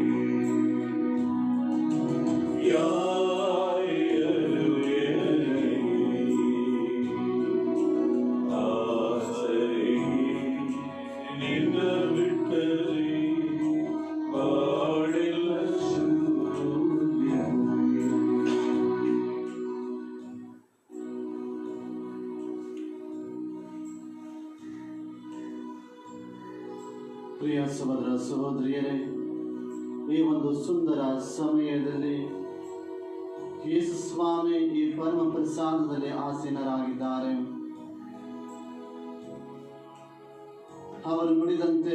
ಯಾರು ಎನಗೆ. ಆಸರೆ ನಿನ್ನ ಬಿಟ್ಟರೆ ಬಾಳಿಲ್ಲ ಶೂನ್ಯವೇ. ಪ್ರಿಯ ಸಹೋದರ ಸಹೋದರಿಯರೇ ಈ ಒಂದು ಸುಂದರ ಸಮಯದಲ್ಲಿ ಯೇಸು ಸ್ವಾಮಿ ಈ ಪರಮ ಪ್ರಸಾದದಲ್ಲಿ ಆಸೀನರಾಗಿದ್ದಾರೆ ಅವರು ನುಡಿದಂತೆ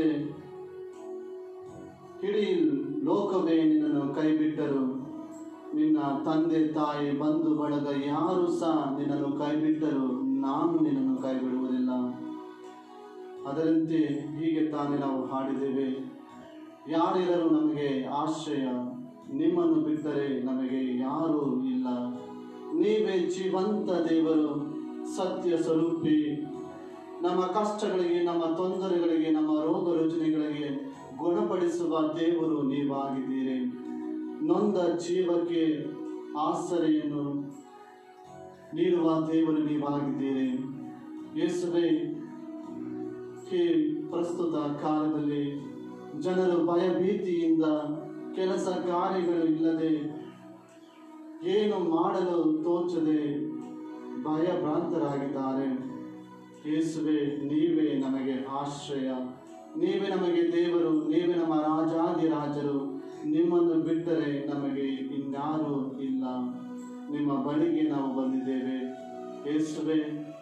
ಇಡೀ ಲೋಕವೇ ನಿನ್ನನ್ನು ಕೈಬಿಟ್ಟರು ನಿನ್ನ ತಂದೆ ತಾಯಿ ಬಂಧು ಬಳಗ ಯಾರು ಸಹ ನಿನ್ನನ್ನು ಕೈಬಿಟ್ಟರು ನಾನು ನಿನ್ನನ್ನು ಕೈಬಿಡುವುದಿಲ್ಲ ಅದರಂತೆ ಹೀಗೆ ತಾನೇ ನಾವು ಹಾಡಿದ್ದೇವೆ ಯಾರಿರಲು ನಮಗೆ ಆಶ್ರಯ ನಿಮ್ಮನ್ನು ಬಿಟ್ಟರೆ ನಮಗೆ ಯಾರೂ ಇಲ್ಲ ನೀವೇ ಜೀವಂತ ದೇವರು ಸತ್ಯ ಸ್ವರೂಪಿ ನಮ್ಮ ಕಷ್ಟಗಳಿಗೆ ನಮ್ಮ ತೊಂದರೆಗಳಿಗೆ ನಮ್ಮ ರೋಗ ರುಜಿನಗಳಿಗೆ ಗುಣಪಡಿಸುವ ದೇವರು ನೀವಾಗಿದ್ದೀರಿ ನೊಂದ ಜೀವಕ್ಕೆ ಆಸರೆಯನ್ನು ನೀಡುವ ದೇವರು ನೀವಾಗಿದ್ದೀರಿ ಯೇಸುವೆ ಈ ಪ್ರಸ್ತುತ ಕಾಲದಲ್ಲಿ ಜನರು ಭಯಭೀತಿಯಿಂದ ಕೆಲಸ ಕಾರ್ಯಗಳು ಇಲ್ಲದೆ ಏನು ಮಾಡಲು ತೋಚದೆ ಭಯಭ್ರಾಂತರಾಗಿದ್ದಾರೆ ಯೇಸುವೆ ನೀವೇ ನಮಗೆ ಆಶ್ರಯ ನೀವೇ ನಮಗೆ ದೇವರು ನೀವೇ ನಮ್ಮ ರಾಜಾದಿರಾಜರು ನಿಮ್ಮನ್ನು ಬಿಟ್ಟರೆ ನಮಗೆ ಇನ್ಯಾರೂ ಇಲ್ಲ ನಿಮ್ಮ ಬಳಿಗೆ ನಾವು ಬಂದಿದ್ದೇವೆ ಯೇಸುವೆ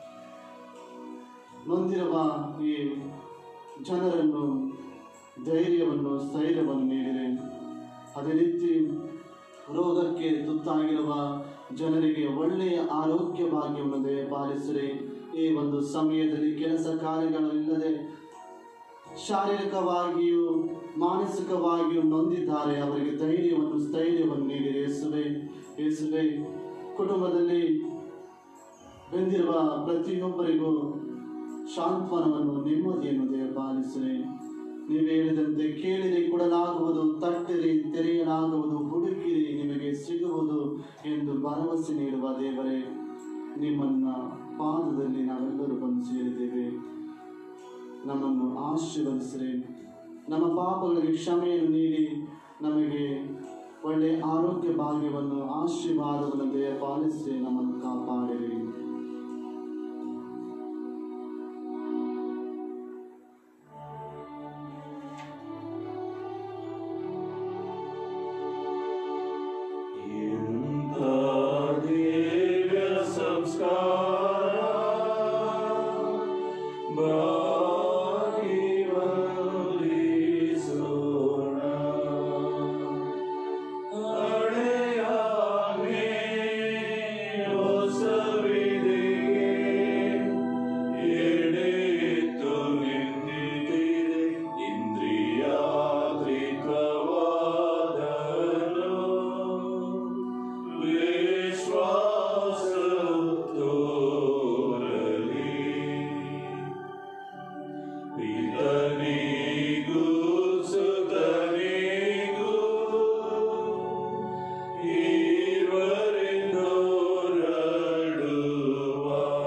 ನೊಂದಿರುವ ಈ ಜನರನ್ನು ಧೈರ್ಯವನ್ನು ಸ್ಥೈರ್ಯವನ್ನು ನೀಡಿದೆ ಅದೇ ರೀತಿ ರೋಗಕ್ಕೆ ತುತ್ತಾಗಿರುವ ಜನರಿಗೆ ಒಳ್ಳೆಯ ಆರೋಗ್ಯ ಭಾಗ್ಯವನ್ನು ದಯಪಾಲಿಸಿರಿ ಈ ಒಂದು ಸಮಯದಲ್ಲಿ ಕೆಲಸ ಕಾರ್ಯಗಳು ಇಲ್ಲದೆ ಶಾರೀರಿಕವಾಗಿಯೂ ಮಾನಸಿಕವಾಗಿಯೂ ನೊಂದಿದ್ದಾರೆ ಅವರಿಗೆ ಧೈರ್ಯವನ್ನು ಸ್ಥೈರ್ಯವನ್ನು ನೀಡಿರಿ ಯೇಸುವೆ ಯೇಸುವೆ ಕುಟುಂಬದಲ್ಲಿ ಬೆಂದಿರುವ ಪ್ರತಿಯೊಬ್ಬರಿಗೂ ಶಾಂತ್ವನವನ್ನು ನೆಮ್ಮದಿಯನ್ನು ದಯಪಾಲಿಸಿರಿ ನೀವು ಹೇಳಿದಂತೆ ಕೇಳಿರಿ ಕೊಡಲಾಗುವುದು ತಟ್ಟಿರಿ ತೆರೆಯಲಾಗುವುದು ಹುಡುಕಿರಿ ನಿಮಗೆ ಸಿಗುವುದು ಎಂದು ಭರವಸೆ ನೀಡುವ ದೇವರೇ ನಿಮ್ಮನ್ನ ಪಾದದಲ್ಲಿ ನಾವೆಲ್ಲರೂ ಬಂದು ಸೇರಿದ್ದೇವೆ ನಮ್ಮನ್ನು ಆಶೀರ್ವದಿಸಿರಿ ನಮ್ಮ ಪಾಪಗಳಿಗೆ ಕ್ಷಮೆಯನ್ನು ನೀಡಿ ನಮಗೆ ಒಳ್ಳೆಯ ಆರೋಗ್ಯ ಭಾಗ್ಯವನ್ನು ಆಶೀರ್ವಾದವನ್ನು ದಯಪಾಲಿಸಿ ನಮ್ಮನ್ನು ಕಾಪಾಡಿರಿ ಇಂಥ ದಿವ್ಯ ಸಂಸ್ಕಾರ ಭಾಗಿವಹಿಸೋಣ. ಹಳೆಯಾಗಿ ಹೊಸವಿದೆಯೇ ಎಡೆಯಿತ್ತು ನಿಂತಿದೆ ಇಂದ್ರಿಯಾತ್ರಿಕವಾದನು ವಿಶ್ವಾಸ ತೋರಲಿ ಪಿತನಿಗೂ ಸುತನಿಗೂ ಈವರೆಂದೋರಡುವ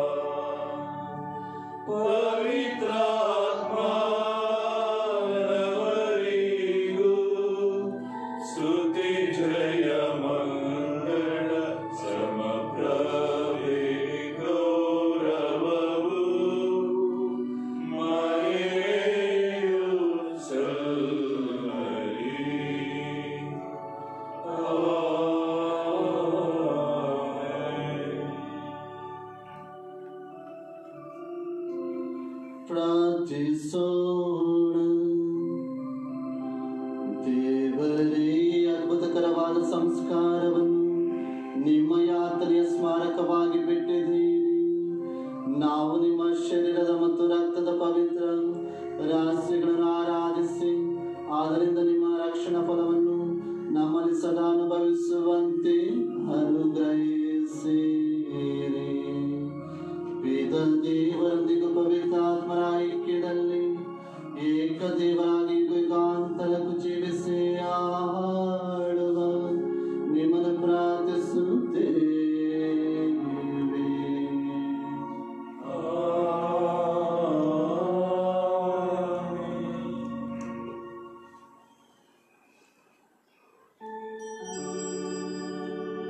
ಪವಿತ್ರಾತ್ಮನವರಿಗೂ ಸ್ತುತಿ ಜಯ ಮಂಗಳ ಸಮಪ್ರಭೆ ಗೌರವವು ಮಹಿಮೆಯು ಸಲ್ಲಲಿ. ಆಮೆನ್. ಪ್ರಾರ್ಥಿಸೋಣ ದೇವರೇ ಅದ್ಭುತಕರವಾದ ಸಂಸ್ಕಾರವನ್ನು ನಿಮ್ಮ ಯಾತನೆಯ ಸ್ಮಾರಕವಾಗಿ ಬಿಟ್ಟಿದ್ದೀರಿ ನಾವು ನಿಮ್ಮ ಶರೀರದ ಮತ್ತು ರಕ್ತದ ಪವಿತ್ರ ರಹಸ್ಯಗಳನ್ನು ಆರಾಧಿಸಿ ಆದ್ದರಿಂದ ನಿಮ್ಮ ರಕ್ಷಣಾ ಫಲವನ್ನು ನಮ್ಮಲ್ಲಿ ಸದಾ ಅನುಭವಿಸುವಂತೆ ಅನುಗ್ರಹಿಸಿರಿ ವೇದ ದೇವರೊಂದಿಗೂ ಪವಿತ್ರಾತ್ಮರ ಐಕ್ಯದಲ್ಲಿ ಏಕ ದೇವರಾಗಿ ಯುಗಾಂತರಕ್ಕೂ ಜೀವಿಸಿ ಆಡುವ ನಿಮ್ಮನ್ನು ಪ್ರಾರ್ಥಿಸುತ್ತೇವೆ ಆಮೆನ್.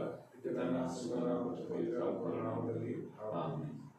ಪಿತನ ಸುತನ ಮತ್ತು ಪವಿತ್ರಾತ್ಮನ ನಾಮದಲ್ಲಿ ಆಮೆನ್